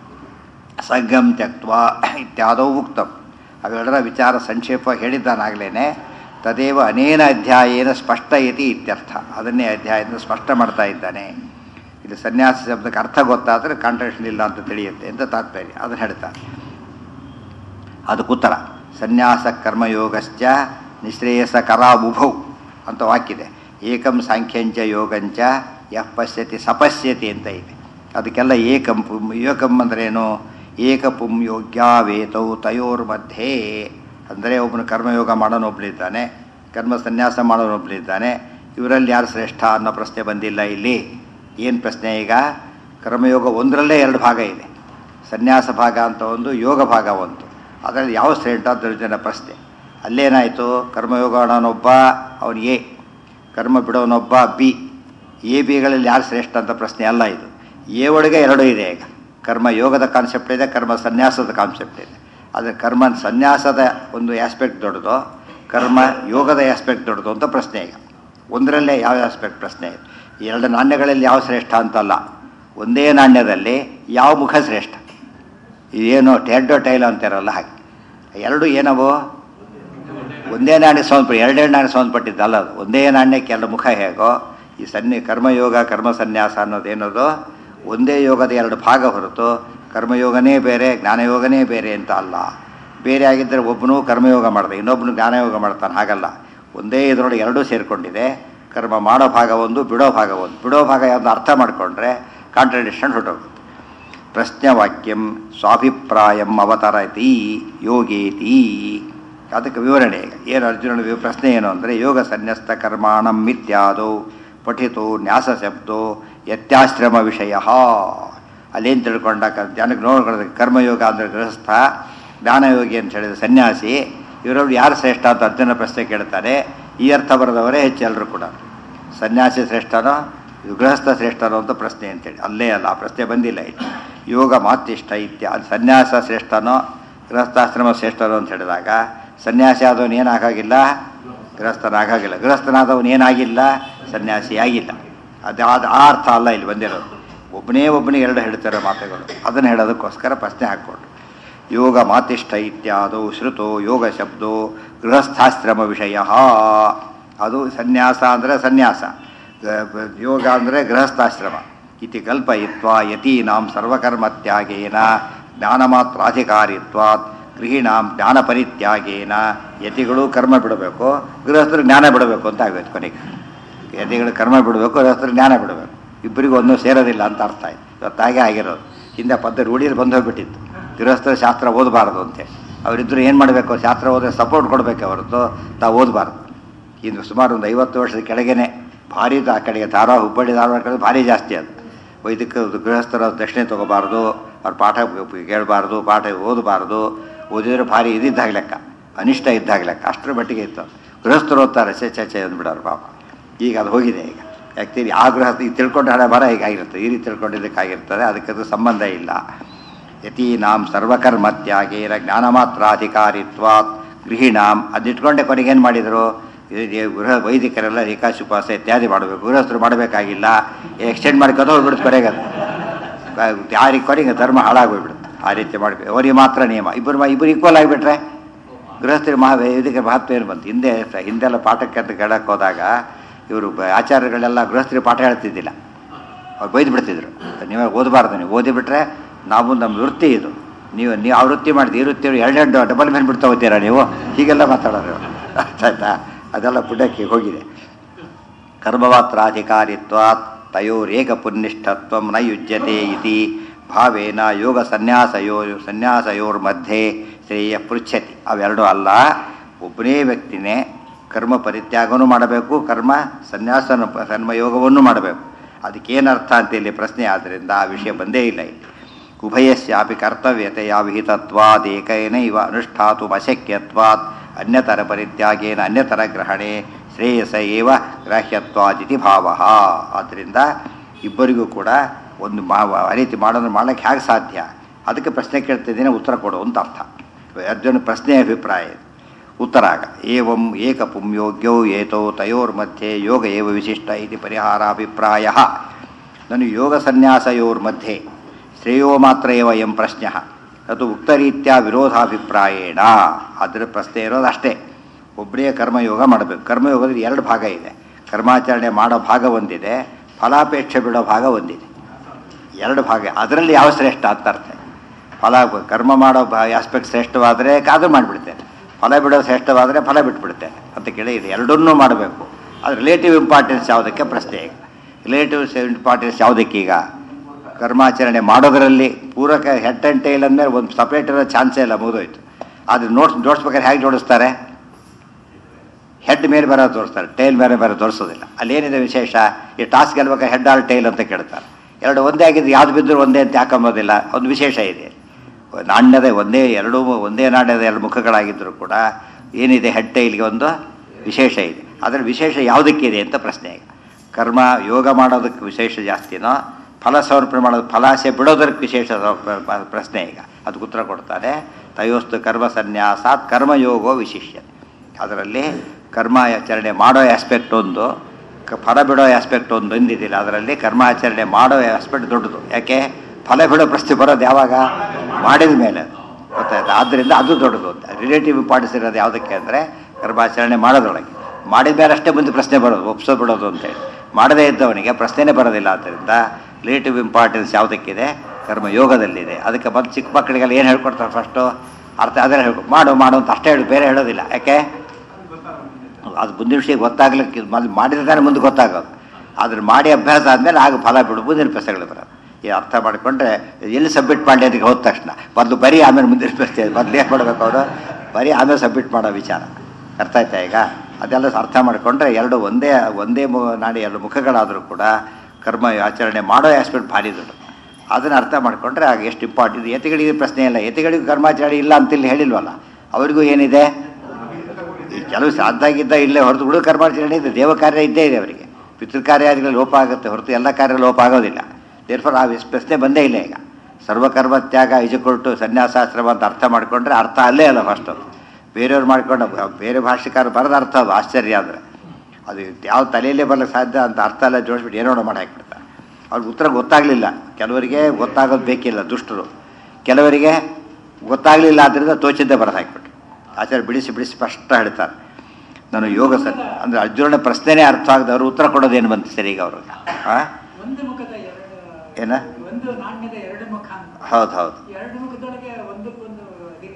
A: ಸಂಗಂ ತ್ಯಕ್ವ ಇತ್ಯಾದವು ಉಕ್ತಂ ಅವೆರಡರ ವಿಚಾರ ಸಂಕ್ಷೇಪ ಹೇಳಿದ್ದಾನಾಗಲೇ ತದೇವ ಅನೇನ ಅಧ್ಯಾಯೇನ ಸ್ಪಷ್ಟಯತಿ ಇತ್ಯರ್ಥ ಅದನ್ನೇ ಅಧ್ಯಾಯದಿಂದ ಸ್ಪಷ್ಟ ಮಾಡ್ತಾ ಇದ್ದಾನೆ ಇದು ಸನ್ಯಾಸ ಶಬ್ದಕ್ಕೆ ಅರ್ಥ ಗೊತ್ತಾದರೆ ಕಾಂಟ್ರಾಕ್ಷನ್ ಇಲ್ಲ ಅಂತ ತಿಳಿಯುತ್ತೆ ಅಂತ ತಾತ್ಪರ್ಯ ಅದನ್ನು ಹೇಳ್ತಾನೆ ಅದಕ್ಕೆ ಉತ್ತರ ಸನ್ಯಾಸ ಕರ್ಮಯೋಗಶ್ಚ ನಿಶ್ರೇಯಸ ಕರಾಬುಭೌ ಅಂತ ವಾಕ್ಯಿದೆ ಏಕಂ ಸಾಂಖ್ಯಂಚ ಯೋಗಂಚ ಯಃ ಪಶ್ಯತಿ ಸಪಶ್ಯತಿ ಅಂತ ಇದೆ ಅದಕ್ಕೆಲ್ಲ ಏಕಂ ಪುಂ ಏಕಂ ಅಂದ್ರೇನು ಏಕ ಪುಂ ಯೋಗ್ಯಾವೇತೌ ತಯೋರ್ ಮಧ್ಯೆ ಅಂದರೆ ಒಬ್ಬನು ಕರ್ಮಯೋಗ ಮಾಡೋನು ಒಬ್ಬಳಿದ್ದಾನೆ ಕರ್ಮ ಸನ್ಯಾಸ ಮಾಡೋನು ಒಬ್ಬಳಿದ್ದಾನೆ ಇವರಲ್ಲಿ ಯಾರು ಶ್ರೇಷ್ಠ ಅನ್ನೋ ಪ್ರಶ್ನೆ ಬಂದಿಲ್ಲ ಇಲ್ಲಿ ಏನು ಪ್ರಶ್ನೆ ಈಗ ಕರ್ಮಯೋಗ ಒಂದರಲ್ಲೇ ಎರಡು ಭಾಗ ಇದೆ ಸನ್ಯಾಸ ಭಾಗ ಅಂತ ಒಂದು ಯೋಗ ಭಾಗ ಒಂದು ಅದರಲ್ಲಿ ಯಾವ ಶ್ರೇಷ್ಠ ಅಂತ ಜನ ಪ್ರಶ್ನೆ ಅಲ್ಲೇನಾಯಿತು ಕರ್ಮಯೋಗ ಮಾಡೋನೊಬ್ಬ ಅವನು ಎ ಕರ್ಮ ಬಿಡೋನೊಬ್ಬ ಬಿ ಎ ಬಿಗಳಲ್ಲಿ ಯಾರು ಶ್ರೇಷ್ಠ ಅಂತ ಪ್ರಶ್ನೆ ಅಲ್ಲ ಇದು ಎ ಒಳಗೆ ಎರಡು ಇದೆ ಈಗ ಕರ್ಮ ಯೋಗದ ಕಾನ್ಸೆಪ್ಟ್ ಇದೆ ಕರ್ಮ ಸನ್ಯಾಸದ ಕಾನ್ಸೆಪ್ಟ್ ಇದೆ ಆದರೆ ಕರ್ಮ ಸನ್ಯಾಸದ ಒಂದು ಆಸ್ಪೆಕ್ಟ್ ದೊಡ್ಡದು ಕರ್ಮ ಯೋಗದ ಆಸ್ಪೆಕ್ಟ್ ದೊಡ್ಡದು ಅಂತ ಪ್ರಶ್ನೆ ಈಗ ಒಂದರಲ್ಲೇ ಯಾವ ಆಸ್ಪೆಕ್ಟ್ ಪ್ರಶ್ನೆ ಇದೆ ಎರಡು ನಾಣ್ಯಗಳಲ್ಲಿ ಯಾವ ಶ್ರೇಷ್ಠ ಅಂತಲ್ಲ ಒಂದೇ ನಾಣ್ಯದಲ್ಲಿ ಯಾವ ಮುಖ ಶ್ರೇಷ್ಠ ಇದೇನು ಟೆಡ್ಡೋ ಟೈಲ್ ಅಂತಾರಲ್ಲ ಹಾಗೆ ಎರಡು ಏನವು ಒಂದೇ ನಾಣ್ಯ ಸಂಬಂಧಪಟ್ಟ ಎರಡೆರಡು ನಾಣ್ಯ ಸಂಬಂಧಪಟ್ಟಿದ್ದಲ್ಲ ಅದು ಒಂದೇ ನಾಣ್ಯಕ್ಕೆ ಎರಡು ಮುಖ ಹೇಗೋ ಈ ಸನ್ನಿ ಕರ್ಮಯೋಗ ಕರ್ಮ ಸನ್ಯಾಸ ಅನ್ನೋದೇನದು ಒಂದೇ ಯೋಗದ ಎರಡು ಭಾಗ ಹೊರತು ಕರ್ಮಯೋಗನೇ ಬೇರೆ ಜ್ಞಾನಯೋಗನೇ ಬೇರೆ ಅಂತ ಅಲ್ಲ ಬೇರೆ ಆಗಿದ್ದರೆ ಒಬ್ಬನು ಕರ್ಮಯೋಗ ಮಾಡ್ದೆ ಇನ್ನೊಬ್ಬನು ಜ್ಞಾನಯೋಗ ಮಾಡ್ತಾನೆ ಹಾಗಲ್ಲ ಒಂದೇ ಇದರೊಳಗೆ ಎರಡೂ ಸೇರಿಕೊಂಡಿದೆ ಕರ್ಮ ಮಾಡೋ ಭಾಗ ಒಂದು ಬಿಡೋ ಭಾಗ ಒಂದು ಬಿಡೋ ಭಾಗ ಯಾವ್ದು ಅರ್ಥ ಮಾಡಿಕೊಂಡ್ರೆ ಕಾಂಟ್ರಡಿಕ್ಷನ್ ಹೊರಟೋಗುತ್ತೆ ಪ್ರಶ್ನವಾಕ್ಯಂ ಸ್ವಾಭಿಪ್ರಾಯಂ ಅವತರತಿ ಯೋಗೇತಿ ಅದಕ್ಕೆ ವಿವರಣೆ ಈಗ ಏನು ಅರ್ಜುನನ ವಿ- ಪ್ರಶ್ನೆ ಏನು ಅಂದರೆ ಯೋಗ ಸನ್ಯಸ್ತ ಕರ್ಮಾಣಂ ಮಿಥ್ಯಾದೋ ಪಠಿತೋ ನ್ಯಾಸ ಶಬ್ದೋ ಯತ್ಯಾಶ್ರಮ ವಿಷಯ ಅಲ್ಲೇನು ತಿಳ್ಕೊಂಡ ಕ- ಜನಕ್ಕೆ ನೋಡ್ಕೊಳ್ಳೋದು ಕರ್ಮಯೋಗ ಅಂದರೆ ಗೃಹಸ್ಥ ಜ್ಞಾನಯೋಗಿ ಅಂತ ಹೇಳಿದ ಸನ್ಯಾಸಿ ಇವರಲ್ಲಿ ಯಾರು ಶ್ರೇಷ್ಠ ಅಂತ ಅರ್ಜುನ ಪ್ರಶ್ನೆ ಕೇಳ್ತಾರೆ ಈ ಅರ್ಥ ಬರೆದವರೇ ಹೆಚ್ಚು ಎಲ್ಲರೂ ಕೂಡ ಸನ್ಯಾಸಿ ಶ್ರೇಷ್ಠನೋ ಇದು ಗೃಹಸ್ಥ ಶ್ರೇಷ್ಠನೋ ಅಂತ ಪ್ರಶ್ನೆ ಅಂತೇಳಿ ಅಲ್ಲೇ ಅಲ್ಲ ಆ ಪ್ರಶ್ನೆ ಬಂದಿಲ್ಲ ಇಲ್ಲಿ ಯೋಗ ಮಾತಿಷ್ಠ ಇತ್ಯ ಅದು ಸನ್ಯಾಸ ಶ್ರೇಷ್ಠನೋ ಗೃಹಸ್ಥಾಶ್ರಮ ಶ್ರೇಷ್ಠನೋ ಅಂತ ಹೇಳಿದಾಗ ಸನ್ಯಾಸಿ ಆದವನು ಏನಾಗಿಲ್ಲ ಗೃಹಸ್ಥನಾಗಿಲ್ಲ ಗೃಹಸ್ಥನಾದವನು ಏನಾಗಿಲ್ಲ ಸನ್ಯಾಸಿ ಆಗಿಲ್ಲ ಅದು ಅದು ಆ ಅರ್ಥ ಅಲ್ಲ ಇಲ್ಲಿ ಬಂದಿರೋದು ಒಬ್ಬನೇ ಒಬ್ಬನಿಗೆ ಎರಡು ಹೇಳ್ತಾರೆ ಮಾತುಗಳು ಅದನ್ನು ಹೇಳೋದಕ್ಕೋಸ್ಕರ ಪ್ರಶ್ನೆ ಹಾಕ್ಕೊಂಡು ಯೋಗ ಮಾತಿಷ್ಠ ಇತ್ಯಾದೋ ಶ್ರುತೋ ಯೋಗ ಶಬ್ದೋ ಗೃಹಸ್ಥಾಶ್ರಮ ವಿಷಯ ಅದು ಸನ್ಯಾಸ ಅಂದರೆ ಸನ್ಯಾಸ ಗ- ಯೋಗ ಅಂದರೆ ಗೃಹಸ್ಥಾಶ್ರಮ ಇತಿ ಕಲ್ಪಯಿತ್ವ ಯತೀನಾಂ ಸರ್ವಕರ್ಮತ್ಯಾಗೇನ ಜ್ಞಾನಮಾತ್ರಾಧಿಕಾರಿತ್ವಾತ್ ಗೃಹಿಣಾಂ ಜ್ಞಾನ ಪರಿತ್ಯಾಗೇನ ಯತಿಗಳು ಕರ್ಮ ಬಿಡಬೇಕು ಗೃಹಸ್ಥರು ಜ್ಞಾನ ಬಿಡಬೇಕು ಅಂತ ಆಗಬೇಕು ಕೊನೆಗೆ ಯತಿಗಳು ಕರ್ಮ ಬಿಡಬೇಕು ಗೃಹಸ್ಥರು ಜ್ಞಾನ ಬಿಡಬೇಕು ಇಬ್ಬರಿಗೂ ಒಂದೂ ಸೇರೋದಿಲ್ಲ ಅಂತ ಅರ್ಥ ಆಯ್ತು ಇವತ್ತು ಹಾಗೆ ಆಗಿರೋದು ಹಿಂದೆ ಪದ್ಧತಿ ರೂಢಿಯಲ್ಲಿ ಬಂದು ಹೋಗ್ಬಿಟ್ಟಿತ್ತು ಗೃಹಸ್ಥರು ಶಾಸ್ತ್ರ ಓದಬಾರದು ಅಂತೇಳಿ ಅವರಿದ್ದರು ಏನು ಮಾಡಬೇಕು ಶಾಸ್ತ್ರ ಓದಿದ್ರೆ ಸಪೋರ್ಟ್ ಕೊಡಬೇಕು ಹೊರತು ತಾವು ಓದಬಾರ್ದು ಇನ್ನು ಸುಮಾರು ಒಂದು ಐವತ್ತು ವರ್ಷದ ಕೆಳಗೇನೆ ಭಾರಿ ಆ ಕಡೆಗೆ ಧಾರವಾಡ ಹುಬ್ಬಳ್ಳಿ ಧಾರವಾಡ ಕಡೆ ಭಾರಿ ಜಾಸ್ತಿ ಅದು ವೈದಿಕ ಗೃಹಸ್ಥರ ದಕ್ಷಿಣೆ ತೊಗೋಬಾರ್ದು ಅವ್ರ ಪಾಠ ಕೇಳಬಾರ್ದು ಪಾಠ ಓದಬಾರ್ದು ಓದಿದ್ರೆ ಭಾರಿ ಇದಿದ್ದಾಗ ಲೆಕ್ಕ ಅನಿಷ್ಟ ಇದ್ದಾಗ ಲೆಕ್ಕ ಅಷ್ಟರ ಮಟ್ಟಿಗೆ ಇತ್ತು ಗೃಹಸ್ಥರು ಓದ್ತಾರೆ ಚೆ ಚೆ ಚೆ ಅಂದ್ಬಿಡೋರು ಪಾಪ ಈಗ ಅದು ಹೋಗಿದೆ ಈಗ ಯಾಕ್ತೀರಿ ಆ ಗೃಹಸ್ಥ ಈಗ ತಿಳ್ಕೊಂಡು ಹಣ ಬರ ಈಗ ಆಗಿರ್ತದೆ ಈ ರೀತಿ ತಿಳ್ಕೊಂಡಿದ್ದಕ್ಕಾಗಿರ್ತದೆ ಅದಕ್ಕೆ ಅದು ಸಂಬಂಧ ಇಲ್ಲ ಯತೀನಾಂ ಸರ್ವಕರ್ಮತ್ಯಾಗೇನ ಜ್ಞಾನ ಮಾತ್ರಾಧಿಕಾರಿತ್ವಾತ್ ಗೃಹಿಣಾಂ ಅದಿಟ್ಕೊಂಡೆ ಕೊನೆಗೆ ಏನು ಮಾಡಿದರು ಗೃಹ ವೈದಿಕರೆಲ್ಲ ಏಕಾಶುಪಾಸ ಇತ್ಯಾದಿ ಮಾಡಬೇಕು ಗೃಹಸ್ಥರು ಮಾಡಬೇಕಾಗಿಲ್ಲ ಎಕ್ಸ್ಟೆಂಡ್ ಮಾಡ್ಕೊಂಡು ಹೋಗ್ಬಿಡುತ್ತೆ ಕೊನೆಗೆ ಅದು ಯಾರಿಗೆ ಕೊನೆಗೆ ಧರ್ಮ ಹಾಳಾಗೋಗ್ಬಿಡುತ್ತೆ ಆ ರೀತಿ ಮಾಡಬೇಕು ಅವರಿಗೆ ಮಾತ್ರ ನಿಯಮ ಇಬ್ಬರು ಇಬ್ಬರು ಈಕ್ವಲ್ ಆಗಿಬಿಟ್ರೆ ಗೃಹಸ್ಥರು ಮಹಾ ವೈದಿಕ ಮಹತ್ವ ಏನು ಬಂತು ಹಿಂದೆ ಹಿಂದೆಲ್ಲ ಪಾಠಕ್ಕೆ ಅಂತ ಕೇಳಕ್ಕೆ ಹೋದಾಗ ಇವರು ಆಚಾರ್ಯಗಳೆಲ್ಲ ಗೃಹಸ್ಥರಿಗೆ ಪಾಠ ಹೇಳ್ತಿದ್ದಿಲ್ಲ ಅವ್ರು ಬೈದು ಬಿಡ್ತಿದ್ರು ನೀವು ಓದಬಾರ್ದು ನೀವು ಓದಿಬಿಟ್ರೆ ನಾವು ನಮ್ಮ ವೃತ್ತಿ ಇದು ನೀವು ನೀವು ಆ ವೃತ್ತಿ ಮಾಡಿದ್ದು ಈ ವೃತ್ತಿ ಎರಡೆರಡು ಡಬಲ್ ಮೇಲೆ ಬಿಡ್ತಾ ಹೋಗ್ತೀರಾ ನೀವು ಹೀಗೆಲ್ಲ ಮಾತಾಡೋರು ಅರ್ಥ ಆಯ್ತಾ ಅದೆಲ್ಲ ಪುಣ್ಯಕ್ಕೆ ಹೋಗಿದೆ ಕರ್ಮಮಾತ್ರಾಧಿಕಾರಿತ್ವಾತ್ ತಯೋರೇಕ ಪುನ್ನಿಷ್ಠತ್ವ ನ ಯುಜ್ಯತೆ ಇತಿ ಭಾವೇನ ಯೋಗ ಸನ್ಯಾಸಯೋ ಸನ್ಯಾಸಯೋರ್ಮಧ್ಯೆ ಶ್ರೇಯ ಪೃಚ್ಛತಿ ಅವೆರಡೂ ಅಲ್ಲ ಒಬ್ಬನೇ ವ್ಯಕ್ತಿನೇ ಕರ್ಮ ಪರಿತ್ಯಾಗನೂ ಮಾಡಬೇಕು ಕರ್ಮ ಸನ್ಯಾಸನ ಕರ್ಮಯೋಗವನ್ನು ಮಾಡಬೇಕು ಅದಕ್ಕೇನರ್ಥ ಅಂತ ಇಲ್ಲಿ ಪ್ರಶ್ನೆ ಆದ್ದರಿಂದ ಆ ವಿಷಯ ಬಂದೇ ಇಲ್ಲ ಇಲ್ಲಿ ಉಭಯಸ್ಯಾಪಿ ಕರ್ತವ್ಯತೆಯ ವಿಹಿತತ್ವಾದೇಕೈನ ಇವ ಅನುಷ್ಠಾತು ಅಶಕ್ಯತ್ವಾತ್ ಅನ್ಯತರ ಪರಿತ್ಯಾಗೇನ ಅನ್ಯತರ ಗ್ರಹಣೆ ಶ್ರೇಯಸ ಏವ ಗ್ರಾಹ್ಯತ್ವಾದಿತಿ ಭಾವ ಆದ್ದರಿಂದ ಇಬ್ಬರಿಗೂ ಕೂಡ ಒಂದು ಮಾ ಆ ರೀತಿ ಮಾಡೋದು ಮಾಡೋಕ್ಕೆ ಹೇಗೆ ಸಾಧ್ಯ ಅದಕ್ಕೆ ಪ್ರಶ್ನೆ ಕೇಳ್ತಿದ್ದೀನಿ ಉತ್ತರ ಕೊಡು ಅಂತ ಅರ್ಥ ಅರ್ಜುನ ಪ್ರಶ್ನೆ ಅಭಿಪ್ರಾಯ ಇದು ಉತ್ತರ ಆಗ ಏವಂ ಏಕ ಪುಂಯೋಗ್ಯೌ ಏತೌ ತಯೋರ್ಮಧ್ಯೆ ಯೋಗ ಏವ ವಿಶಿಷ್ಟ ಇತಿ ಪರಿಹಾರಾಭಿಪ್ರಾಯ ನಾನು ಯೋಗ ಸನ್ಯಾಸಯೋರ್ಮಧ್ಯೆ ಶ್ರೇಯೋ ಮಾತ್ರ ಏವ ಎಂ ಪ್ರಶ್ನ ಅದು ಉಕ್ತರೀತ್ಯ ವಿರೋಧಾಭಿಪ್ರಾಯೇಣ ಅದರ ಪ್ರಶ್ನೆ ಇರೋದು ಅಷ್ಟೇ ಒಬ್ಬರೇ ಕರ್ಮಯೋಗ ಮಾಡಬೇಕು ಕರ್ಮಯೋಗದಲ್ಲಿ ಎರಡು ಭಾಗ ಇದೆ ಕರ್ಮಾಚರಣೆ ಮಾಡೋ ಭಾಗ ಒಂದಿದೆ ಫಲಾಪೇಕ್ಷೆ ಬಿಡೋ ಭಾಗ ಒಂದಿದೆ ಎರಡು ಭಾಗ ಅದರಲ್ಲಿ ಯಾವ ಶ್ರೇಷ್ಠ ಅಂತ ಅರ್ಥ ಫಲ ಕರ್ಮ ಮಾಡೋ ಆಸ್ಪೆಕ್ಟ್ ಶ್ರೇಷ್ಠವಾದರೆ ಕಾದು ಮಾಡಿಬಿಡ್ತೇನೆ ಫಲ ಬಿಡೋ ಶ್ರೇಷ್ಠವಾದರೆ ಫಲ ಬಿಟ್ಬಿಡ್ತೇನೆ ಅಂತ ಕೇಳಿ ಇದು ಎರಡನ್ನೂ ಮಾಡಬೇಕು ಅದು ರಿಲೇಟಿವ್ ಇಂಪಾರ್ಟೆನ್ಸ್ ಯಾವುದಕ್ಕೆ ಪ್ರಶ್ನೆ ಈಗ ರಿಲೇಟಿವ್ ಇಂಪಾರ್ಟೆನ್ಸ್ ಯಾವುದಕ್ಕೀಗ ಕರ್ಮಾಚರಣೆ ಮಾಡೋದರಲ್ಲಿ ಪೂರಕ ಹೆಡ್ ಆ್ಯಂಡ್ ಟೈಲ್ ಅಂದಮೇಲೆ ಒಂದು ಸಪ್ರೇಟ್ ಇರೋ ಚಾನ್ಸೇ ಇಲ್ಲ ಮುಗಿದೋಯ್ತು ಆದರೆ ನೋಟ್ಸ್ ಜೋಡಿಸ್ಬೇಕಾದ್ರೆ ಹೇಗೆ ಜೋಡಿಸ್ತಾರೆ ಹೆಡ್ ಮೇಲೆ ಬರೋ ತೋರಿಸ್ತಾರೆ ಟೈಲ್ ಮೇಲೆ ಬರೋ ತೋರಿಸೋದಿಲ್ಲ ಅಲ್ಲೇನಿದೆ ವಿಶೇಷ ಈ ಟಾಸ್ಕ್ ಗೆಲ್ಬೇಕಾದ್ರೆ ಹೆಡ್ ಆರ್ ಟೈಲ್ ಅಂತ ಕೇಳ್ತಾರೆ ಎರಡು ಒಂದೇ ಆಗಿದ್ದು ಯಾವ್ದು ಬಿದ್ದರೂ ಒಂದೇ ಅಂತ ಯಾಕೊಂಬೋದಿಲ್ಲ ಒಂದು ವಿಶೇಷ ಇದೆ ನಾಣ್ಯದ ಒಂದೇ ಎರಡೂ ಒಂದೇ ನಾಣ್ಯದ ಎರಡು ಮುಖಗಳಾಗಿದ್ದರೂ ಕೂಡ ಏನಿದೆ ಹೆಡ್ ಟೈಲ್ಗೆ ಒಂದು ವಿಶೇಷ ಇದೆ ಅದರ ವಿಶೇಷ ಯಾವುದಕ್ಕಿದೆ ಅಂತ ಪ್ರಶ್ನೆ ಈಗ ಕರ್ಮ ಯೋಗ ಮಾಡೋದಕ್ಕೆ ವಿಶೇಷ ಜಾಸ್ತಿನೋ ಫಲ ಸಮರ್ಪಣೆ ಮಾಡೋದು ಫಲಾಸೆ ಬಿಡೋದಕ್ಕೆ ವಿಶೇಷ ಪ್ರಶ್ನೆ ಈಗ ಅದಕ್ಕೆ ಉತ್ತರ ಕೊಡ್ತಾರೆ ತಯೋಸ್ತು ಕರ್ಮ ಸನ್ಯಾಸಾತ್ ಕರ್ಮಯೋಗೋ ವಿಶಿಷ್ಯ ಅದರಲ್ಲಿ ಕರ್ಮಾಚರಣೆ ಮಾಡೋ ಆಸ್ಪೆಕ್ಟ್ ಒಂದು ಕ- ಫಲ ಬಿಡೋ ಆಸ್ಪೆಕ್ಟ್ ಒಂದು ಒಂದಿದ್ದಿಲ್ಲ ಅದರಲ್ಲಿ ಕರ್ಮಾಚರಣೆ ಮಾಡೋ ಆಸ್ಪೆಕ್ಟ್ ದೊಡ್ಡದು ಯಾಕೆ ಫಲ ಬಿಡೋ ಪ್ರಶ್ನೆ ಬರೋದು ಯಾವಾಗ ಮಾಡಿದ ಮೇಲೆ ಗೊತ್ತಾಯ್ತು ಆದ್ದರಿಂದ ಅದು ದೊಡ್ಡದು ಅಂತ ರಿಲೇಟಿವ್ ಇಂಪಾರ್ಟೆನ್ಸ್ ಇರೋದು ಯಾವುದಕ್ಕೆ ಅಂದರೆ ಕರ್ಮಾಚರಣೆ ಮಾಡೋದ್ರೊಳಗೆ ಮಾಡಿದ ಮೇಲೆ ಅಷ್ಟೇ ಮುಂದೆ ಪ್ರಶ್ನೆ ಬರೋದು ಒಪ್ಸೋ ಬಿಡೋದು ಅಂತೇಳಿ ಮಾಡದೇ ಇದ್ದವನಿಗೆ ಪ್ರಶ್ನೆನೇ ಬರೋದಿಲ್ಲ ಆದ್ದರಿಂದ ರಿಲೇಟಿವ್ ಇಂಪಾರ್ಟೆನ್ಸ್ ಯಾವುದಕ್ಕಿದೆ ಕರ್ಮ ಯೋಗದಲ್ಲಿದೆ ಅದಕ್ಕೆ ಬಂದು ಚಿಕ್ಕ ಮಕ್ಕಳಿಗೆಲ್ಲ ಏನು ಹೇಳ್ಕೊಡ್ತಾರೆ ಫಸ್ಟು ಅರ್ಥ ಅದನ್ನು ಹೇಳ್ಕೊ ಮಾಡು ಮಾಡು ಅಂತ ಅಷ್ಟೇ ಹೇಳಿ ಬೇರೆ ಹೇಳೋದಿಲ್ಲ ಯಾಕೆ ಅದು ಮುಂದಿನ ವಿಷಯ ಗೊತ್ತಾಗ್ಲಿಕ್ಕೆ ಮೊದಲು ಮಾಡಿದ ತಾನೇ ಮುಂದೆ ಗೊತ್ತಾಗೋದು ಆದ್ರೆ ಮಾಡಿ ಅಭ್ಯಾಸ ಆದಮೇಲೆ ಆಗ ಫಲ ಬಿಡು ಮುಂದಿನ ಪ್ರಶ್ನೆಗಳು ಬರೋದು ಈ ಅರ್ಥ ಮಾಡಿಕೊಂಡ್ರೆ ಎಲ್ಲಿ ಸಬ್ಮಿಟ್ ಮಾಡಿ ಅದಕ್ಕೆ ಹೋದ ತಕ್ಷಣ ಮೊದಲು ಬರೀ ಆಮೇಲೆ ಮುಂದಿನ ಪ್ರಶ್ನೆ ಮೊದಲು ಏನು ಮಾಡಬೇಕು ಅವರು ಬರೀ ಆಮೇಲೆ ಸಬ್ಮಿಟ್ ಮಾಡೋ ವಿಚಾರ ಅರ್ಥ ಆಯ್ತಾ ಈಗ ಅದೆಲ್ಲ ಅರ್ಥ ಮಾಡಿಕೊಂಡ್ರೆ ಎರಡು ಒಂದೇ ಒಂದೇ ಮು ನಾಡಿ ಎರಡು ಮುಖಗಳಾದರೂ ಕೂಡ ಕರ್ಮ ಆಚರಣೆ ಮಾಡೋ ಆಸ್ಪೆಕ್ಟ್ ಭಾರಿ ದೊಡ್ಡದು ಅದನ್ನು ಅರ್ಥ ಮಾಡಿಕೊಂಡ್ರೆ ಆಗ ಎಷ್ಟು ಇಂಪಾರ್ಟೆಂಟ್ ಯತಿಗಳಿಗೆ ಪ್ರಶ್ನೆ ಇಲ್ಲ ಯತಿಗಳಿಗೂ ಕರ್ಮಾಚರಣೆ ಇಲ್ಲ ಅಂತಿಲ್ಲಿ ಹೇಳಿಲ್ವಲ್ಲ ಅವರಿಗೂ ಏನಿದೆ ಈ ಕೆಲವು ಸಾಧ್ಯಾಗಿದ್ದ ಇಲ್ಲೇ ಹೊರತು ಹುಡುಗ ಕರ್ಮಾಚರಣೆ ಇದೆ ದೇವ ಕಾರ್ಯ ಇದ್ದೇ ಇದೆ ಅವರಿಗೆ ಪಿತೃ ಕಾರ್ಯಾದಿಗಳು ಲೋಪ ಆಗುತ್ತೆ ಹೊರತು ಎಲ್ಲ ಕಾರ್ಯ ಲೋಪ ಆಗೋದಿಲ್ಲ ದೇರ್ಫರ್ ಆ ವಿಸ್- ಪ್ರಶ್ನೆ ಬಂದೇ ಇಲ್ಲ ಈಗ ಸರ್ವಕರ್ಮ ತ್ಯಾಗ ಇಜುಕೊಟ್ಟು ಸನ್ಯಾಸಾಶ್ರಮ ಅಂತ ಅರ್ಥ ಮಾಡಿಕೊಂಡ್ರೆ ಅರ್ಥ ಅಲ್ಲೇ ಅಲ್ಲ ಫಸ್ಟು ಬೇರೆಯವ್ರು ಮಾಡ್ಕೊಂಡು ಬೇರೆ ಭಾಷೆಕಾರ ಬರದ ಅರ್ಥ ಅದು ಆಶ್ಚರ್ಯ ಅಂದರೆ ಅದು ಯಾವ ತಲೆಯಲ್ಲೇ ಬರ್ಲಿಕ್ಕೆ ಸಾಧ್ಯ ಅಂತ ಅರ್ಥ ಎಲ್ಲ ಜೋಡಿಸ್ಬಿಟ್ಟು ಏನೋ ಮಾಡಿ ಹಾಕ್ಬಿಡ್ತಾರೆ ಅವ್ರಿಗೆ ಉತ್ತರ ಗೊತ್ತಾಗಲಿಲ್ಲ ಕೆಲವರಿಗೆ ಗೊತ್ತಾಗೋದು ಬೇಕಿಲ್ಲ ದುಷ್ಟರು ಕೆಲವರಿಗೆ ಗೊತ್ತಾಗಲಿಲ್ಲ ಆದ್ದರಿಂದ ತೋಚಿದ್ದೇ ಬರೆದು ಹಾಕ್ಬಿಟ್ರು ಆಚಾರ್ಯ ಬಿಡಿಸಿ ಬಿಡಿಸಿ ಸ್ಪಷ್ಟ ಹೇಳ್ತಾರೆ ನಾನು ಯೋಗ ಸರ್ ಅಂದರೆ ಅರ್ಜುನನ ಪ್ರಶ್ನೆನೇ ಅರ್ಥ ಆಗದವ್ರು ಉತ್ತರ ಕೊಡೋದೇನು ಬಂತು ಸರಿ ಈಗ ಅವ್ರಿಗೆ ಹಾಂ
B: ಒಂದು ಮುಖದ ಎರಡು
A: ಏನ
B: ಒಂದು ನಾಣ್ಯದ ಎರಡು ಮುಖ ಅಂತ
A: ಹೌದು ಹೌದು
B: ಎರಡು ಮುಖದೊಳಗೆ ಒಂದಕ್ಕೊಂದು ಅದೇ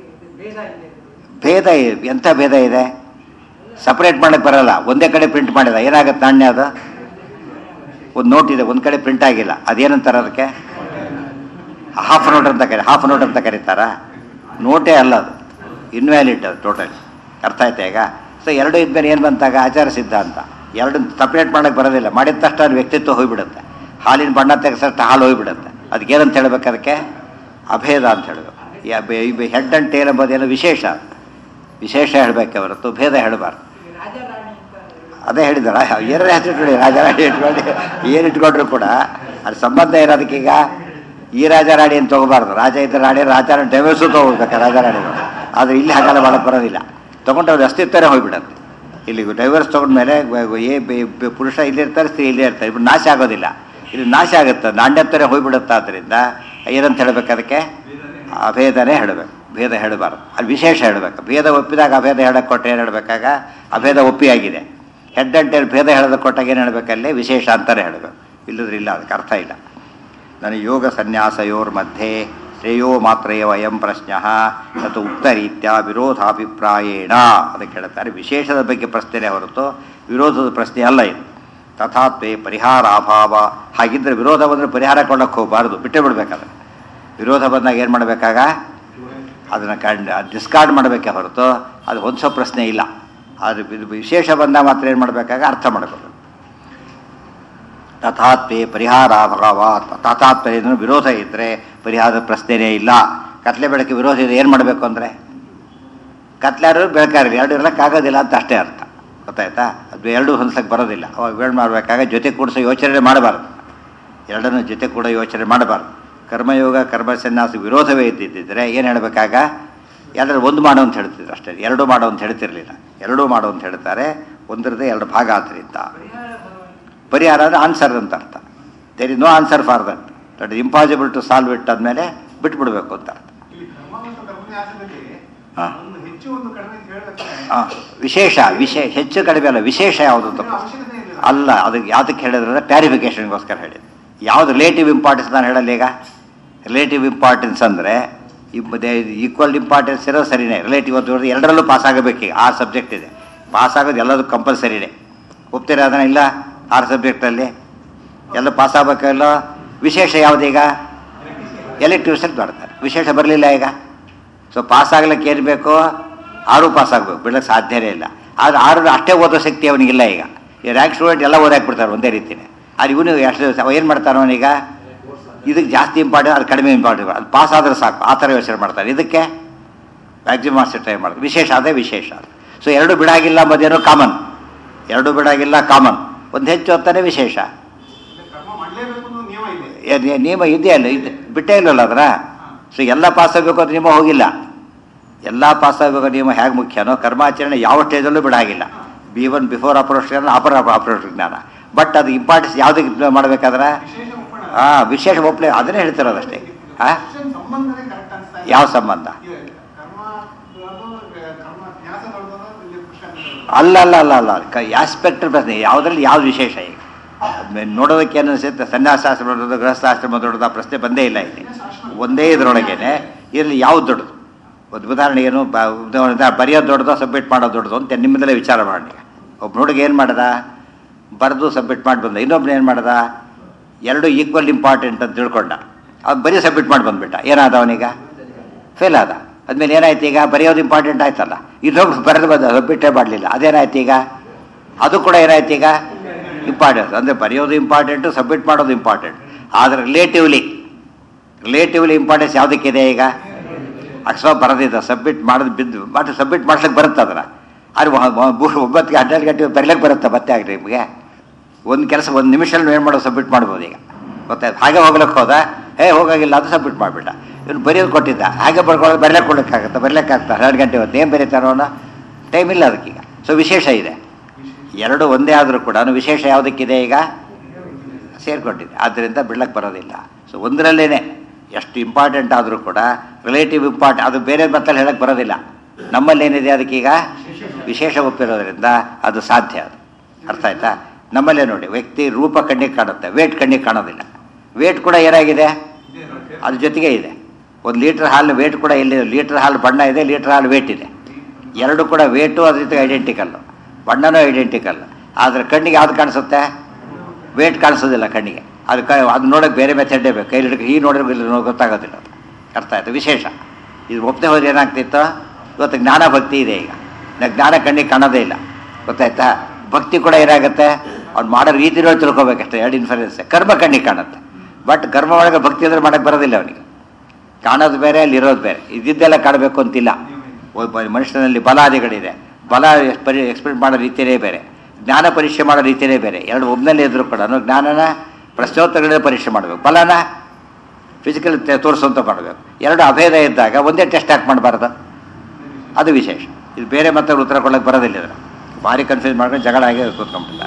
A: ಭೇದ ಇ- ಎಂಥ ಭೇದ ಇದೆ ಸಪ್ರೇಟ್ ಮಾಡಕ್ಕೆ ಬರಲ್ಲ ಒಂದೇ ಕಡೆ ಪ್ರಿಂಟ್ ಮಾಡಿದ ಏನಾಗುತ್ತೆ ನಾಣ್ಯ ಅದು ಒಂದು ನೋಟ್ ಇದೆ ಒಂದು ಕಡೆ ಪ್ರಿಂಟ್ ಆಗಿಲ್ಲ ಅದೇನಂತಾರೆ ಅದಕ್ಕೆ ಹಾಫ್ ನೋಟ್ ಅಂತ ಕರಿ ಹಾಫ್ ನೋಟ್ ಅಂತ ಕರೀತಾರಾ ನೋಟೇ ಅಲ್ಲ ಅದು ಇನ್ವ್ಯಾಲಿಡ್ ಅದು ಟೋಟಲಿ ಅರ್ಥ ಆಯ್ತಾ ಈಗ ಸೊ ಎರಡು ಇದ್ಮೇಲೆ ಏನು ಬಂತಾಗ ಆಚಾರ ಸಿದ್ಧಾಂತ ಎರಡು ಸಪ್ರೇಟ್ ಮಾಡಕ್ಕೆ ಬರೋದಿಲ್ಲ ಮಾಡಿದ ತಕ್ಷಣ ಅದು ವ್ಯಕ್ತಿತ್ವ ಹೋಗ್ಬಿಡುತ್ತೆ ಹಾಲಿನ ಬಣ್ಣ ತೆಗೆಸಷ್ಟು ಹಾಲು ಹೋಗ್ಬಿಡುತ್ತೆ ಅದಕ್ಕೆ ಏನಂತ ಹೇಳ್ಬೇಕು ಅದಕ್ಕೆ ಅಭೇದ ಅಂತ ಹೇಳಬೇಕು ಹೆಡ್ ಅಂಡ್ ಟೇಲ್ ಎಂಬುದೇನು ವಿಶೇಷ ವಿಶೇಷ ಹೇಳಬೇಕೆ ಹೊರತು ಭೇದ ಹೇಳಬಾರ್ದು ಅದೇ ಹೇಳಿದಾರ ಏನಾರ ಹೆಸರು ಇಟ್ಕೊಳ್ಳಿ ರಾಜಾರಾಣಿ ಇಟ್ಕೊಳ್ಳಿ ಏನು ಇಟ್ಕೊಂಡ್ರು ಕೂಡ ಅದು ಸಂಬಂಧ ಇರೋದಕ್ಕೀಗ ಈ ರಾಜಾರಾಣಿ ಅಂತ ತಗೋಬಾರ್ದು ರಾಜ ಇದ್ದ ರಾಣಿ ರಾಜಾರಾಣಿ ಡೈವರ್ಸು ತಗೋಬೇಕು ರಾಜಾರಾಣಿಗಳು ಆದರೆ ಇಲ್ಲಿ ಹಾಗೆಲ್ಲ ಮಾಡಕ್ಕೆ ಬರೋದಿಲ್ಲ ತೊಗೊಂಡು ಅವ್ರ ಅಸ್ತಿತ್ವನೇ ಹೋಗ್ಬಿಡತ್ತೆ ಇಲ್ಲಿ ಡೈವರ್ಸ್ ತೊಗೊಂಡ್ಮೇಲೆ ಏ ಬೆ- ಬೆ- ಪುರುಷ ಇಲ್ಲಿರ್ತಾರೆ ಸ್ತ್ರೀ ಇಲ್ಲೇ ಇರ್ತಾರೆ ಇಬ್ಬರು ನಾಶ ಆಗೋದಿಲ್ಲ ಇಲ್ಲಿ ನಾಶ ಆಗುತ್ತೆ ನಾಣ್ಯತ್ವನೇ ಹೋಗ್ಬಿಡುತ್ತೆ ಆದ್ದರಿಂದ ಏನಂತ ಹೇಳ್ಬೇಕು ಅದಕ್ಕೆ ಅಭೇದನೇ ಹೇಳಬೇಕು ಭೇದ ಹೇಳಬಾರ್ದು ಅಲ್ಲಿ ವಿಶೇಷ ಹೇಳಬೇಕು ಭೇದ ಒಪ್ಪಿದಾಗ ಅಭೇದ ಹೇಳಕ್ಕೆ ಕೊಟ್ಟರೆ ಏನು ಹೇಳಬೇಕಾಗ ಅಭೇದ ಒಪ್ಪಿಯಾಗಿದೆ ಹೆಡ್ ಅಂಡ್ ಟೇಲ್ ಭೇದ ಹೇಳೋದು ಕೊಟ್ಟಾಗ ಏನು ಹೇಳಬೇಕಲ್ಲಿ ವಿಶೇಷ ಅಂತಾನೆ ಹೇಳಬೇಕು ಇಲ್ಲದ್ರೆ ಇಲ್ಲ ಅದಕ್ಕೆ ಅರ್ಥ ಇಲ್ಲ ನನಗೆ ಯೋಗ ಸನ್ಯಾಸಯೋರ್ ಮಧ್ಯೆ ಶ್ರೇಯೋ ಮಾತ್ರಯವ ಅಯಂ ಪ್ರಶ್ನ ಮತ್ತು ಉಕ್ತರೀತ್ಯ ವಿರೋಧಾಭಿಪ್ರಾಯೇಣ ಅದಕ್ಕೆ ಹೇಳ್ತಾರೆ ವಿಶೇಷದ ಬಗ್ಗೆ ಪ್ರಶ್ನೆ ಹೊರತು ವಿರೋಧದ ಪ್ರಶ್ನೆ ಅಲ್ಲ ಇದು ತಥಾತ್ವೇ ಪರಿಹಾರ ಅಭಾವ ಹಾಗಿದ್ರೆ ವಿರೋಧ ಬಂದರೆ ಪರಿಹಾರ ಕೊಡೋಕ್ಕೆ ಹೋಗಬಾರ್ದು ಬಿಟ್ಟೇ ಬಿಡ್ಬೇಕಾದ್ರೆ ವಿರೋಧ ಬಂದಾಗ ಏನು ಮಾಡಬೇಕಾಗ ಅದನ್ನು ಕಂಡು ಡಿಸ್ಕಾರ್ಡ್ ಮಾಡಬೇಕೆ ಹೊರತು ಅದು ಹೊಂದಿಸೋ ಪ್ರಶ್ನೆ ಇಲ್ಲ ಅದು ಇದು ವಿಶೇಷ ಬಂದಾಗ ಮಾತ್ರ ಏನು ಮಾಡಬೇಕಾಗ ಅರ್ಥ ಮಾಡಬೇಕು ತಥಾತ್ವೇ ಪರಿಹಾರಾಭಾವ ತಥಾತ್ವೇ ವಿರೋಧ ಇದ್ದರೆ ಪರಿಹಾರದ ಪ್ರಶ್ನೆನೇ ಇಲ್ಲ ಕತ್ಲೆ ಬೆಳಕೆ ವಿರೋಧ ಇದೆ ಏನು ಮಾಡಬೇಕು ಅಂದರೆ ಕತ್ಲಾರು ಬೆಳಕಾರಿಲ್ಲ ಎರಡು ಇರಲಿಕ್ಕಾಗೋದಿಲ್ಲ ಅಂತ ಅಷ್ಟೇ ಅರ್ಥ ಗೊತ್ತಾಯ್ತಾ ಅದು ಎರಡು ಹೊಂದ್ಸಕ್ಕೆ ಬರೋದಿಲ್ಲ ಅವಾಗ ಏನು ಮಾಡಬೇಕಾಗ ಜೊತೆ ಕೂಡಿಸೋ ಯೋಚನೆ ಮಾಡಬಾರ್ದು ಎರಡನ್ನು ಜೊತೆ ಕೂಡ ಯೋಚನೆ ಮಾಡಬಾರ್ದು ಕರ್ಮಯೋಗ ಕರ್ಮ ಸನ್ಯಾಸ ವಿರೋಧವೇ ಇದ್ದಿದ್ದರೆ ಏನು ಹೇಳಬೇಕಾಗ ಎಲ್ಲರೂ ಒಂದು ಮಾಡೋ ಅಂತ ಹೇಳ್ತಿದ್ರು ಅಷ್ಟೇ ಎರಡು ಮಾಡೋ ಅಂತ ಹೇಳ್ತಿರ್ಲಿಲ್ಲ ಎರಡೂ ಮಾಡೋ ಅಂತ ಹೇಳ್ತಾರೆ ಒಂದರದೇ ಎರಡು ಭಾಗ ಆದ್ದರಿಂದ ಪರಿಹಾರ ಅಂದರೆ ಆನ್ಸರ್ ಅಂತ ಅರ್ಥ there is no answer for that that is impossible to solve it ಆದಮೇಲೆ ಬಿಟ್ಬಿಡ್ಬೇಕು ಅಂತ ಅರ್ಥ
B: ಇಲ್ಲಿ ಕ್ರಮ ಮತ್ತು ಕರ್ಮನ್ಯಾಸದಲ್ಲಿ
A: ಹಾ.
B: ಒಂದು ಹೆಚ್ಚು ಒಂದು ಕಡಿಮೆ ಅಂತ ಹೇಳ್ಬೇಕಾದ್ರೆ
A: ಆ, ವಿಶೇಷ ವಿಶೇಷ ಹೆಚ್ಚು ಕಡಿಮೆ ಅಲ್ಲ ವಿಶೇಷ ಯಾವುದು ಅಂತ
B: ಏನೋ ಅವಶ್ಯಕತೆ ಇಲ್ಲ
A: ಅಲ್ಲ ಅದಕ್ಕೆ ಯಾವ್ದಕ್ಕೆ ಹೇಳಿದ್ರೆ ಪ್ಯಾರಿಫಿಕೇಶನ್ಗೋಸ್ಕರ ಹೇಳಿದೆ ಯಾವುದು ರಿಲೇಟಿವ್ ಇಂಪಾರ್ಟೆನ್ಸ್ ನಾನು ಹೇಳಲ್ಲ ಈಗ ರಿಲೇಟಿವ್ ಇಂಪಾರ್ಟೆನ್ಸ್ ಅಂದರೆ ಈಕ್ವಲ್ ಇಂಪಾರ್ಟೆನ್ಸ್ ಇರೋ ಸರಿನೇ ರಿಲೇಟಿವ್ ಅಂತ ಹೇಳಿದ್ರೆ ಎರಡರಲ್ಲೂ ಪಾಸ್ ಆಗಬೇಕೀಗ ಆರು ಸಬ್ಜೆಕ್ಟ್ ಇದೆ ಪಾಸ್ ಆಗೋದು ಎಲ್ಲದೂ ಕಂಪಲ್ಸರಿನೇ ಒಪ್ತೀರಾ ಅದನ್ನ ಇಲ್ಲ ಆರು ಸಬ್ಜೆಕ್ಟಲ್ಲಿ ಎಲ್ಲ ಪಾಸ್ ಆಗಬೇಕಲ್ಲ ವಿಶೇಷ ಯಾವುದೀಗ ಎಲೆಕ್ಟಿವ್ಸ್ ಅಂತ ಮಾಡ್ತಾರೆ ವಿಶೇಷ ಬರಲಿಲ್ಲ ಈಗ ಸೊ ಪಾಸ್ ಆಗ್ಲಿಕ್ಕೆ ಏನು ಬೇಕು ಆರು ಪಾಸ್ ಆಗಬೇಕು ಬಿಡಕ್ಕೆ ಸಾಧ್ಯನೇ ಇಲ್ಲ ಆದರೆ ಆರು ಅಷ್ಟೇ ಓದೋ ಶಕ್ತಿ ಅವನಿಗಿಲ್ಲ ಈಗ ಈ ರ್ಯಾಂಕ್ ಸ್ಟೂಡೆಂಟ್ ಎಲ್ಲ ಓದಾಕ್ಬಿಡ್ತಾರೆ ಒಂದೇ ರೀತಿನೇ ಅದು ಇವನು ಎಷ್ಟು ಏನು ಮಾಡ್ತಾನೆ ಅವನೀಗ ಇದಕ್ಕೆ ಜಾಸ್ತಿ ಇಂಪಾರ್ಟೆಂಟ್ ಅದು ಕಡಿಮೆ ಇಂಪಾರ್ಟೆಂಟ್ ಅದು ಪಾಸ್ ಆದರೆ ಸಾಕು ಆ ಥರ ಯೋಚನೆ ಮಾಡ್ತಾರೆ ಇದಕ್ಕೆ ಮ್ಯಾಕ್ಸಿಮಮ್ ಅಷ್ಟೇ ಟ್ರೈ ಮಾಡೋದು ವಿಶೇಷ ಅದೇ ವಿಶೇಷ ಸೊ ಎರಡು ಬಿಡಾಗಿಲ್ಲ ಮತ್ತೇನೋ ಕಾಮನ್ ಎರಡು ಬಿಡಾಗಿಲ್ಲ ಕಾಮನ್ ಒಂದು ಹೆಚ್ಚು ಹೊತ್ತಾನೆ ವಿಶೇಷ
B: ಅಂದ್ರೆ ಕರ್ಮ ಮಾಡಲೇಬೇಕು ಅನ್ನೋ ನಿಯಮ ಇದೆ
A: ಏನ್- ಏನ್ ನಿಯಮ ಇದೆಯಾ ಅಲ್ಲ ಇದೆ ಬಿಟ್ಟೇ ಇಲ್ಲಲ್ಲ ಅದರ ಸೊ ಎಲ್ಲ ಪಾಸ್ ಆಗಬೇಕು ಅಂತ ನಿಯಮ ಹೋಗಿಲ್ಲ ಎಲ್ಲ ಪಾಸ್ ಆಗಬೇಕು ನಿಯಮ ಹೇಗೆ ಮುಖ್ಯನೋ ಕರ್ಮಾಚರಣೆ ಯಾವ ಸ್ಟೇಜಲ್ಲೂ ಬಿಡಾಗಿಲ್ಲ ಬಿ ಒನ್ ಬಿಫೋರ್ ಅಪ್ರೋಚ್ ಜ್ಞಾನ ಅಪರ ಅಪ್ರೋಚ್ ಜ್ಞಾನ ಬಟ್ ಅದು ಇಂಪಾರ್ಟೆನ್ಸ್ ಯಾವುದಕ್ಕೆ ಮಾಡಬೇಕಾದ್ರೆ
B: ವಿಶೇಷ ಒಪ್ಪಣ
A: ಆ ವಿಶೇಷ ಒಪ್ಪಲೆ ಅದನ್ನೇ ಹೇಳ್ತಿರೋದಷ್ಟೇ ಆ
B: ಕ್ವಶನ್ ಸಂಬಂಧನೇ ಕರೆಕ್ಟ್ ಅನ್ಸ್ತಾ ಇದೆ.
A: ಯಾವ ಸಂಬಂಧ
B: ಇದೆ. ಕರ್ಮ ದೊಡ್ಡದು, ಕರ್ಮ ನ್ಯಾಸ ದೊಡ್ಡದು, ಇಲ್ಲಿ ಕ್ವಶನ್
A: ಅಲ್ಲ ಅಲ್ಲ ಅಲ್ಲ ಅಲ್ಲ ಆಸ್ಪೆಕ್ಟ್ ಪ್ರಶ್ನೆ ಯಾವುದ್ರಲ್ಲಿ ಯಾವ್ದು ವಿಶೇಷ ಈಗ ಅದ್ಮೇಲೆ ನೋಡೋದಕ್ಕೆ ಏನು ಅನಿಸುತ್ತೆ ಸನ್ಯಾಸಾಶ್ರಮ ದೊಡ್ಡದು ಗೃಹಸ್ಥಾಶ್ರಮ ದೊಡ್ಡದು ಆ ಪ್ರಶ್ನೆ ಬಂದೇ ಇಲ್ಲ ಇಲ್ಲಿ ಒಂದೇ ಇದರೊಳಗೇನೆ ಇದರಲ್ಲಿ ಯಾವ್ದು ದೊಡ್ಡದು ಒಂದು ಉದಾಹರಣೆ ಏನು ಬ- ಉದಾಹರಣೆ ಬರೆಯೋದು ದೊಡ್ಡದು ಸಬ್ಮಿಟ್ ಮಾಡೋದು ದೊಡ್ಡದು ಅಂತ ನಿಮ್ಮದಲ್ಲೇ ವಿಚಾರ ಮಾಡಿ ಒಬ್ಬ ಹುಡುಗ ಏನು ಮಾಡ್ದ ಬರೆದು ಸಬ್ಮಿಟ್ ಮಾಡಿ ಬಂದ ಇನ್ನೊಬ್ನು ಏನು ಮಾಡ್ದ ಎರಡು ಈಕ್ವಲ್ ಇಂಪಾರ್ಟೆಂಟ್ ಅಂತ ತಿಳ್ಕೊಂಡ ಅವ್ನು ಬರೀ ಸಬ್ಮಿಟ್ ಮಾಡಿ ಬಂದ್ಬಿಟ್ಟ ಏನಾದ ಅವನೀಗ ಫೇಲ್ ಆದ ಅದ್ಮೇಲೆ ಏನಾಯ್ತು ಈಗ ಬರೆಯೋದು ಇಂಪಾರ್ಟೆಂಟ್ ಆಯ್ತಲ್ಲ ಇನ್ನೊಬ್ರು ಬರೆದು ಬಂದ ಸಬ್ಮಿಟೇ ಮಾಡಲಿಲ್ಲ ಅದೇನಾಯ್ತು ಈಗ ಅದು ಕೂಡ ಏನಾಯ್ತು ಈಗ ಇಂಪಾರ್ಟೆಂಟ್ ಅಂದರೆ ಬರೆಯೋದು ಇಂಪಾರ್ಟೆಂಟು ಸಬ್ಮಿಟ್ ಮಾಡೋದು ಇಂಪಾರ್ಟೆಂಟ್ ಆದರೆ ರಿಲೇಟಿವ್ಲಿ ರಿಲೇಟಿವ್ಲಿ ಇಂಪಾರ್ಟೆನ್ಸ್ ಯಾವುದಕ್ಕಿದೆ ಈಗ ಅಕಸ್ಮಾತ್ ಬರೋದಿಲ್ಲ ಸಬ್ಮಿಟ್ ಮಾಡೋದು ಬಿದ್ದು ಮತ್ತೆ ಸಬ್ಮಿಟ್ ಮಾಡ್ಲಿಕ್ಕೆ ಬರುತ್ತೆ ಅದರ ಅದು ಒಂಬತ್ತಿಗೆ ಹನ್ನೆರಡು ಗಂಟೆ ಬರೀಲಿಕ್ಕೆ ಬರುತ್ತೆ ಮತ್ತೆ ಆಗ್ರಿ ನಿಮಗೆ ಒಂದು ಕೆಲಸ ಒಂದು ನಿಮಿಷದಲ್ಲಿ ಏನು ಮಾಡೋದು ಸಬ್ಮಿಟ್ ಮಾಡ್ಬೋದು ಈಗ ಗೊತ್ತಾಯ್ತು ಹಾಗೆ ಹೋಗ್ಲಿಕ್ಕೆ ಹೋದ ಏ ಹೋಗಾಗಿಲ್ಲ ಅದು ಸಬ್ಮಿಟ್ ಮಾಡಿಬಿಟ್ಟ ಇವನು ಬರೆಯೋದು ಕೊಟ್ಟಿದ್ದ ಹಾಗೆ ಬರ್ಕೊಳ್ಳೋದು ಬರೀಲಿಕ್ಕೆ ಕೊಡೋಕ್ಕಾಗತ್ತೆ ಬರೀಲಿಕ್ಕೆ ಆಗ್ತಾ ಹನ್ನೆರಡು ಗಂಟೆ ಹೊತ್ತು ಏನು ಬರೀತಾರೋ ಅನ್ನೋ ಟೈಮ್ ಇಲ್ಲ ಅದಕ್ಕೀಗ ಸೊ ವಿಶೇಷ ಇದೆ ಎರಡು ಒಂದೇ ಆದರೂ ಕೂಡ ವಿಶೇಷ ಯಾವುದಕ್ಕಿದೆ ಈಗ ಸೇರ್ಕೊಂಡಿದೆ ಆದ್ದರಿಂದ ಬಿಡ್ಲಕ್ಕೆ ಬರೋದಿಲ್ಲ ಸೊ ಒಂದರಲ್ಲೇ ಎಷ್ಟು ಇಂಪಾರ್ಟೆಂಟ್ ಆದರೂ ಕೂಡ ರಿಲೇಟಿವ್ ಇಂಪಾರ್ಟ್ ಅದು ಬೇರೆ ಮತ್ತಲ್ಲಿ ಹೇಳಕ್ಕೆ ಬರೋದಿಲ್ಲ ನಮ್ಮಲ್ಲಿ ಏನಿದೆ ಅದಕ್ಕೀಗ ವಿಶೇಷ ಒಪ್ಪಿರೋದ್ರಿಂದ ಅದು ಸಾಧ್ಯ ಅದು ಅರ್ಥ ಆಯ್ತಾ ನಮ್ಮಲ್ಲೇ ನೋಡಿ ವ್ಯಕ್ತಿ ರೂಪ ಕಣ್ಣಿಗೆ ಕಾಣುತ್ತೆ ವೇಟ್ ಕಣ್ಣಿಗೆ ಕಾಣೋದಿಲ್ಲ ವೇಟ್ ಕೂಡ ಏನಾಗಿದೆ ಅದ್ರ ಜೊತೆಗೆ ಇದೆ ಒಂದು ಲೀಟ್ರ್ ಹಾಲು ವೇಟ್ ಕೂಡ ಇಲ್ಲಿ ಲೀಟ್ರ್ ಹಾಲು ಬಣ್ಣ ಇದೆ ಲೀಟ್ರ್ ಹಾಲು ವೇಟ್ ಇದೆ ಎರಡು ಕೂಡ ವೇಟು ಅದ್ರ ಜೊತೆ ಐಡೆಂಟಿಕಲ್ಲು ಬಣ್ಣನೂ ಐಡೆಂಟಿಕಲ್ ಆದರೆ ಕಣ್ಣಿಗೆ ಯಾವ್ದು ಕಾಣಿಸುತ್ತೆ ವೇಟ್ ಕಾಣಿಸೋದಿಲ್ಲ ಕಣ್ಣಿಗೆ ಅದು ಕ ಅದು ನೋಡೋಕೆ ಬೇರೆ ಮೆಥಡೇ ಬೇಕು ಕೈಲಿ ಹಿಡ್ಕ ಈ ನೋಡಿದ್ರೆ ಇಲ್ಲಿ ನೋ- ಗೊತ್ತಾಗೋದಿಲ್ಲ ಅದು ಅರ್ಥ ಆಯ್ತು ವಿಶೇಷ ಇದು ಒಪ್ಪದೆ ಹೋದ್ರೆ ಏನಾಗ್ತಿತ್ತು ಇವತ್ತು ಜ್ಞಾನ ಭಕ್ತಿ ಇದೆ ಈಗ ನ- ಜ್ಞಾನ ಕಣ್ಣಿಗೆ ಕಾಣೋದೇ ಇಲ್ಲ ಗೊತ್ತಾಯ್ತಾ ಭಕ್ತಿ ಕೂಡ ಏನಾಗುತ್ತೆ ಅವ್ನು ಮಾಡೋ ರೀತಿನೂ ತಿಳ್ಕೊಬೇಕಷ್ಟೇ ಎರಡು ಇನ್ಫರೆನ್ಸ್ ಕರ್ಮ ಕಣ್ಣಿಗೆ ಕಾಣುತ್ತೆ ಬಟ್ ಕರ್ಮ ಒಳಗೆ ಭಕ್ತಿ ಅಂದ್ರೆ ಮಾಡಕ್ಕೆ ಬರೋದಿಲ್ಲ ಅವನಿಗೆ ಕಾಣೋದು ಬೇರೆ ಅಲ್ಲಿ ಇರೋದು ಬೇರೆ ಇದ್ದಿದ್ದೆಲ್ಲ ಕಾಣಬೇಕು ಅಂತಿಲ್ಲ ಒಬ್ಬ ಮನುಷ್ಯನಲ್ಲಿ ಬಲಾದಿಗಳಿದೆ ಬಲ ಪರಿ ಎಕ್ಸ್ಪೆಕ್ಟ್ ಮಾಡೋ ರೀತಿಯೇ ಬೇರೆ ಜ್ಞಾನ ಪರೀಕ್ಷೆ ಮಾಡೋ ರೀತಿಯೇ ಬೇರೆ ಎರಡು ಒಬ್ಬನಲ್ಲಿ ಇದ್ರೂ ಕೂಡ ಜ್ಞಾನನ ಪ್ರಶ್ನೋತ್ತರಗಳೇ ಪರೀಕ್ಷೆ ಮಾಡಬೇಕು ಬಲನ ಫಿಸಿಕಲ್ ತೋರಿಸುವಂತ ಮಾಡಬೇಕು ಎರಡು ಅಭೇದ ಇದ್ದಾಗ ಒಂದೇ ಟೆಸ್ಟ್ ಯಾಕೆ ಮಾಡಬಾರ್ದು ಅದು ವಿಶೇಷ ಇದು ಬೇರೆ ಮತ್ತೆ ಉತ್ತರ ಕೊಡೋಕ್ಕೆ ಬರೋದಿಲ್ಲ ಇದನ್ನು ಭಾರಿ ಕನ್ಫ್ಯೂಸ್ ಮಾಡ್ಕೊಂಡು ಜಗಳ ಆಗಿ ಕೂತ್ಕೊಂಡ್ಬಿಟ್ಟಿಲ್ಲ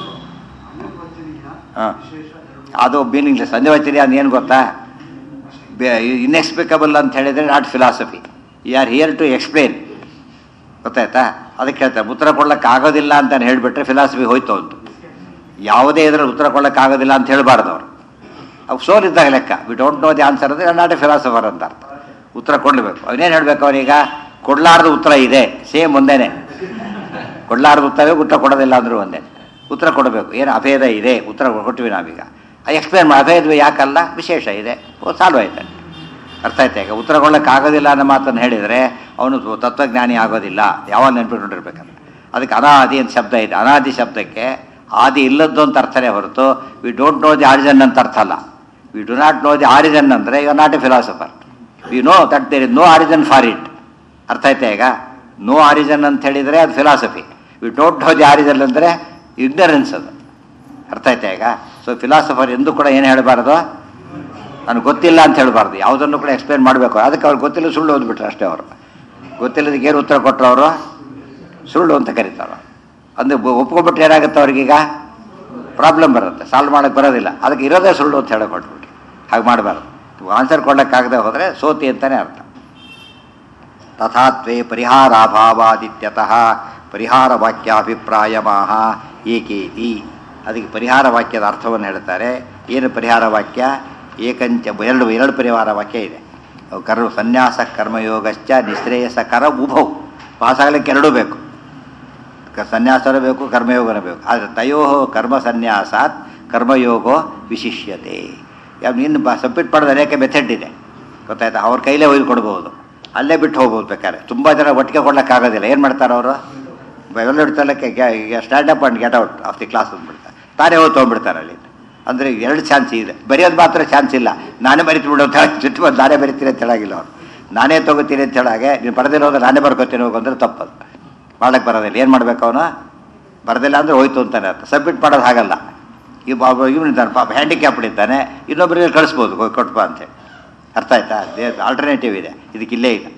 A: ಹಾಂ
B: ವಿಶೇಷ ಎರಡು
A: ಅದು ಮೀನಿಂಗ್ಲೆಸ್ ಸಂಜೆವಚರಿ ಅದೇನು ಗೊತ್ತಾ ಇನ್ಎಕ್ಸ್ಪ್ಲಿಕಬಲ್ ಅಂತ ಹೇಳಿದರೆ not philosophy you are here to explain ಗೊತ್ತಾಯ್ತಾ ಅದಕ್ಕೆ ಹೇಳ್ತಾರೆ ಉತ್ತರ ಕೊಡ್ಲಿಕ್ಕೆ ಆಗೋದಿಲ್ಲ ಅಂತ ಹೇಳಿಬಿಟ್ರೆ ಫಿಲಾಸಫಿ ಹೋಯ್ತು ಅಂತ ಯಾವುದೇ ಇದ್ರಲ್ಲಿ ಉತ್ತರ ಕೊಡ್ಲಿಕ್ಕೆ ಆಗೋದಿಲ್ಲ ಅಂತ ಹೇಳಬಾರ್ದು ಅವರು ಅವು ಸೋಲಿದ್ದಾಗ ಲೆಕ್ಕ we don't know the answer ಅಂದರೆ ನಾಟ್ ಎ ಫಿಲಾಸಫರ್ ಅಂತ ಅರ್ಥ ಉತ್ತರ ಕೊಡಲೇಬೇಕು ಅವನೇನು ಹೇಳಬೇಕು ಅವನೀಗ ಕೊಡಲಾರ್ದ ಉತ್ತರ ಇದೆ ಸೇಮ್ ಒಂದೇನೆ ಕೊಡಲಾರ್ದ ಉತ್ತರವೇ ಉತ್ತರ ಕೊಡೋದಿಲ್ಲ ಅಂದರೂ ಒಂದೇ ಉತ್ತರ ಕೊಡಬೇಕು ಏನು ಅಭೇದ ಇದೆ ಉತ್ತರ ಕೊಟ್ಟಿವಿ ನಾವೀಗ ಎಕ್ಸ್ಪ್ಲೇನ್ ಮಾಡಿ ಅಭೇದವೇ ಯಾಕಲ್ಲ ವಿಶೇಷ ಇದೆ ಓ ಸಾಲ್ವ್ ಆಯ್ತು ಅರ್ಥ ಆಯ್ತಾ ಈಗ ಉತ್ತರ ಕೊಡೋಕ್ಕೆ ಆಗೋದಿಲ್ಲ ಅನ್ನೋ ಮಾತನ್ನು ಹೇಳಿದರೆ ಅವನು ತತ್ವಜ್ಞಾನಿ ಆಗೋದಿಲ್ಲ ಯಾವಾಗ ನೆನ್ಪಿಟ್ಕೊಂಡಿರ್ಬೇಕಂತ ಅದಕ್ಕೆ ಅನಾದಿ ಅಂತ ಶಬ್ದ ಇದೆ ಅನಾದಿ ಶಬ್ದಕ್ಕೆ ಆದಿ ಇಲ್ಲದ್ದು ಅಂತ ಅರ್ಥನೇ ಹೊರತು we don't know the origin ಅಂತ ಅರ್ಥ ಅಲ್ಲ we do not know the origin ಅಂದರೆ you not a philosopher we know that there is no origin for it ಅರ್ಥ ಆಯ್ತಾ ಈಗ ನೋ ಆರಿಜನ್ ಅಂತ ಹೇಳಿದರೆ ಅದು philosophy we don't know the origin ಅಂದರೆ ಇಗ್ನರೆನ್ಸ್ ಅದು ಅರ್ಥ ಆಯ್ತಾ ಈಗ ಸೊ ಫಿಲಾಸಫರ್ ಎಂದೂ ಕೂಡ ಏನು ಹೇಳಬಾರ್ದು ನನಗೆ ಗೊತ್ತಿಲ್ಲ ಅಂತ ಹೇಳಬಾರ್ದು ಯಾವುದನ್ನು ಕೂಡ ಎಕ್ಸ್ಪ್ಲೇನ್ ಮಾಡಬೇಕು ಅದಕ್ಕೆ ಅವ್ರು ಗೊತ್ತಿಲ್ಲ ಸುಳ್ಳು ಓದ್ಬಿಟ್ರೆ ಅಷ್ಟೇ ಅವರು ಗೊತ್ತಿಲ್ಲದಕ್ಕೆ ಏನು ಉತ್ತರ ಕೊಟ್ಟರು ಅವರು ಸುಳ್ಳು ಅಂತ ಕರೀತಾರೆ ಅಂದರೆ ಒಪ್ಕೊಂಡ್ಬಿಟ್ರೆ ಏನಾಗುತ್ತೆ ಅವ್ರಿಗೀಗ ಪ್ರಾಬ್ಲಮ್ ಬರುತ್ತೆ ಸಾಲ್ವ್ ಮಾಡೋಕ್ಕೆ ಬರೋದಿಲ್ಲ ಅದಕ್ಕೆ ಇರೋದೇ ಸುಳ್ಳು ಅಂತ ಹೇಳಕ್ ಕೊಟ್ಬಿಟ್ಟು ಹಾಗೆ ಮಾಡಬಾರ್ದು ಆನ್ಸರ್ ಕೊಡೋಕ್ಕಾಗದೆ ಹೋದರೆ ಸೋತಿ ಅಂತಲೇ ಅರ್ಥ ತಥಾತ್ವೇ ಪರಿಹಾರಾಭಾವಾದಿತ್ಯತಃ ಪರಿಹಾರ ವಾಕ್ಯಾಭಿಪ್ರಾಯಮಾಹ ಏಕೇತಿ ಅದಕ್ಕೆ ಪರಿಹಾರ ವಾಕ್ಯದ ಅರ್ಥವನ್ನು ಹೇಳ್ತಾರೆ ಏನು ಪರಿಹಾರ ವಾಕ್ಯ ಏಕಂಚ ಎರಡು ಎರಡು ಪರಿಹಾರ ವಾಕ್ಯ ಇದೆ ಅವು ಕರ್ಮ ಸನ್ಯಾಸ ಕರ್ಮಯೋಗಶ್ಚ ನಿಶ್ರೇಯಸ ಕರ ಉಭೌ ಪಾಸಾಗಲಿಕ್ಕೆ ಎರಡೂ ಬೇಕು ಕ- ಸನ್ಯಾಸನೂ ಬೇಕು ಕರ್ಮಯೋಗನೂ ಬೇಕು ಆದರೆ ತಯೋ ಕರ್ಮ ಸನ್ಯಾಸಾತ್ ಕರ್ಮಯೋಗೋ ವಿಶಿಷ್ಯತೆ ಯಾವ ಇನ್ನು ಬ ಸಬ್ಮಿಟ್ ಮಾಡೋದು ಅನೇಕ ಮೆಥಡ್ ಇದೆ ಗೊತ್ತಾಯ್ತಾ ಅವ್ರ ಕೈಲೇ ಒಯ್ದು ಕೊಡ್ಬೋದು ಅಲ್ಲೇ ಬಿಟ್ಟು ಹೋಗ್ಬೋದು ಬೇಕಾದ್ರೆ ತುಂಬ ಜನ ಒಟ್ಟಿಗೆ ಕೊಡ್ಲಿಕ್ಕಾಗೋದಿಲ್ಲ ಏನು ಮಾಡ್ತಾರೆ ಅವರು ಎಲ್ಲ ಇಡ್ತಲಕ್ಕೆ stand up and get out of the class ಅಂದ್ಬಿಡ್ತಾರೆ ತಾನೇ ಹೋಗಿ ತೊಗೊಂಡ್ಬಿಡ್ತಾರೆ ಅಲ್ಲಿ ಅಂದರೆ ಎರಡು ಚಾನ್ಸ್ ಇದೆ ಬರೆಯೋದು ಮಾತ್ರ ಚಾನ್ಸ್ ಇಲ್ಲ ನಾನೇ ಬರಿತು ಬಿಡು ಅಂತ ಹೇಳಿ ಜೊತೆ ಬಂದು ನಾನೇ ಬರಿತೀನಿ ಅಂತ ಹೇಳಾಗಿಲ್ಲ ಅವ್ರು ನಾನೇ ತೊಗೋತೀನಿ ಅಂತ ಹೇಳಾಗೆ ನೀನು ಬರೆದಿರೋದು ನಾನೇ ಬರ್ಕೋತೀನಿ ಹೋಗು ಅಂದ್ರೆ ತಪ್ಪದು ಮಾಡಕ್ಕೆ ಬರೋದಿಲ್ಲ ಏನು ಮಾಡ್ಬೇಕು ಅವನು ಬರೋದಿಲ್ಲ ಅಂದರೆ ಹೋಯ್ತು ಅಂತಾನೆ ಅರ್ಥ ಸಬ್ಮಿಟ್ ಮಾಡೋದು ಹಾಗಲ್ಲ ಈ ಇವನಿದ್ದಾನೆ ಪಾಪ ಹ್ಯಾಂಡಿಕ್ಯಾಪ್ಡ್ ಇದ್ದಾನೆ ಇನ್ನೊಬ್ಬರಿಗೆ ಕಳಿಸ್ಬೋದು ಹೋಗಿ ಕೊಟ್ಬಾ ಅಂತೇಳಿ ಅರ್ಥ ಆಯ್ತಾ ಆಲ್ಟರ್ನೇಟಿವ್ ಇದೆ ಇದಕ್ಕೆ ಇಲ್ಲೇ ಇದೆ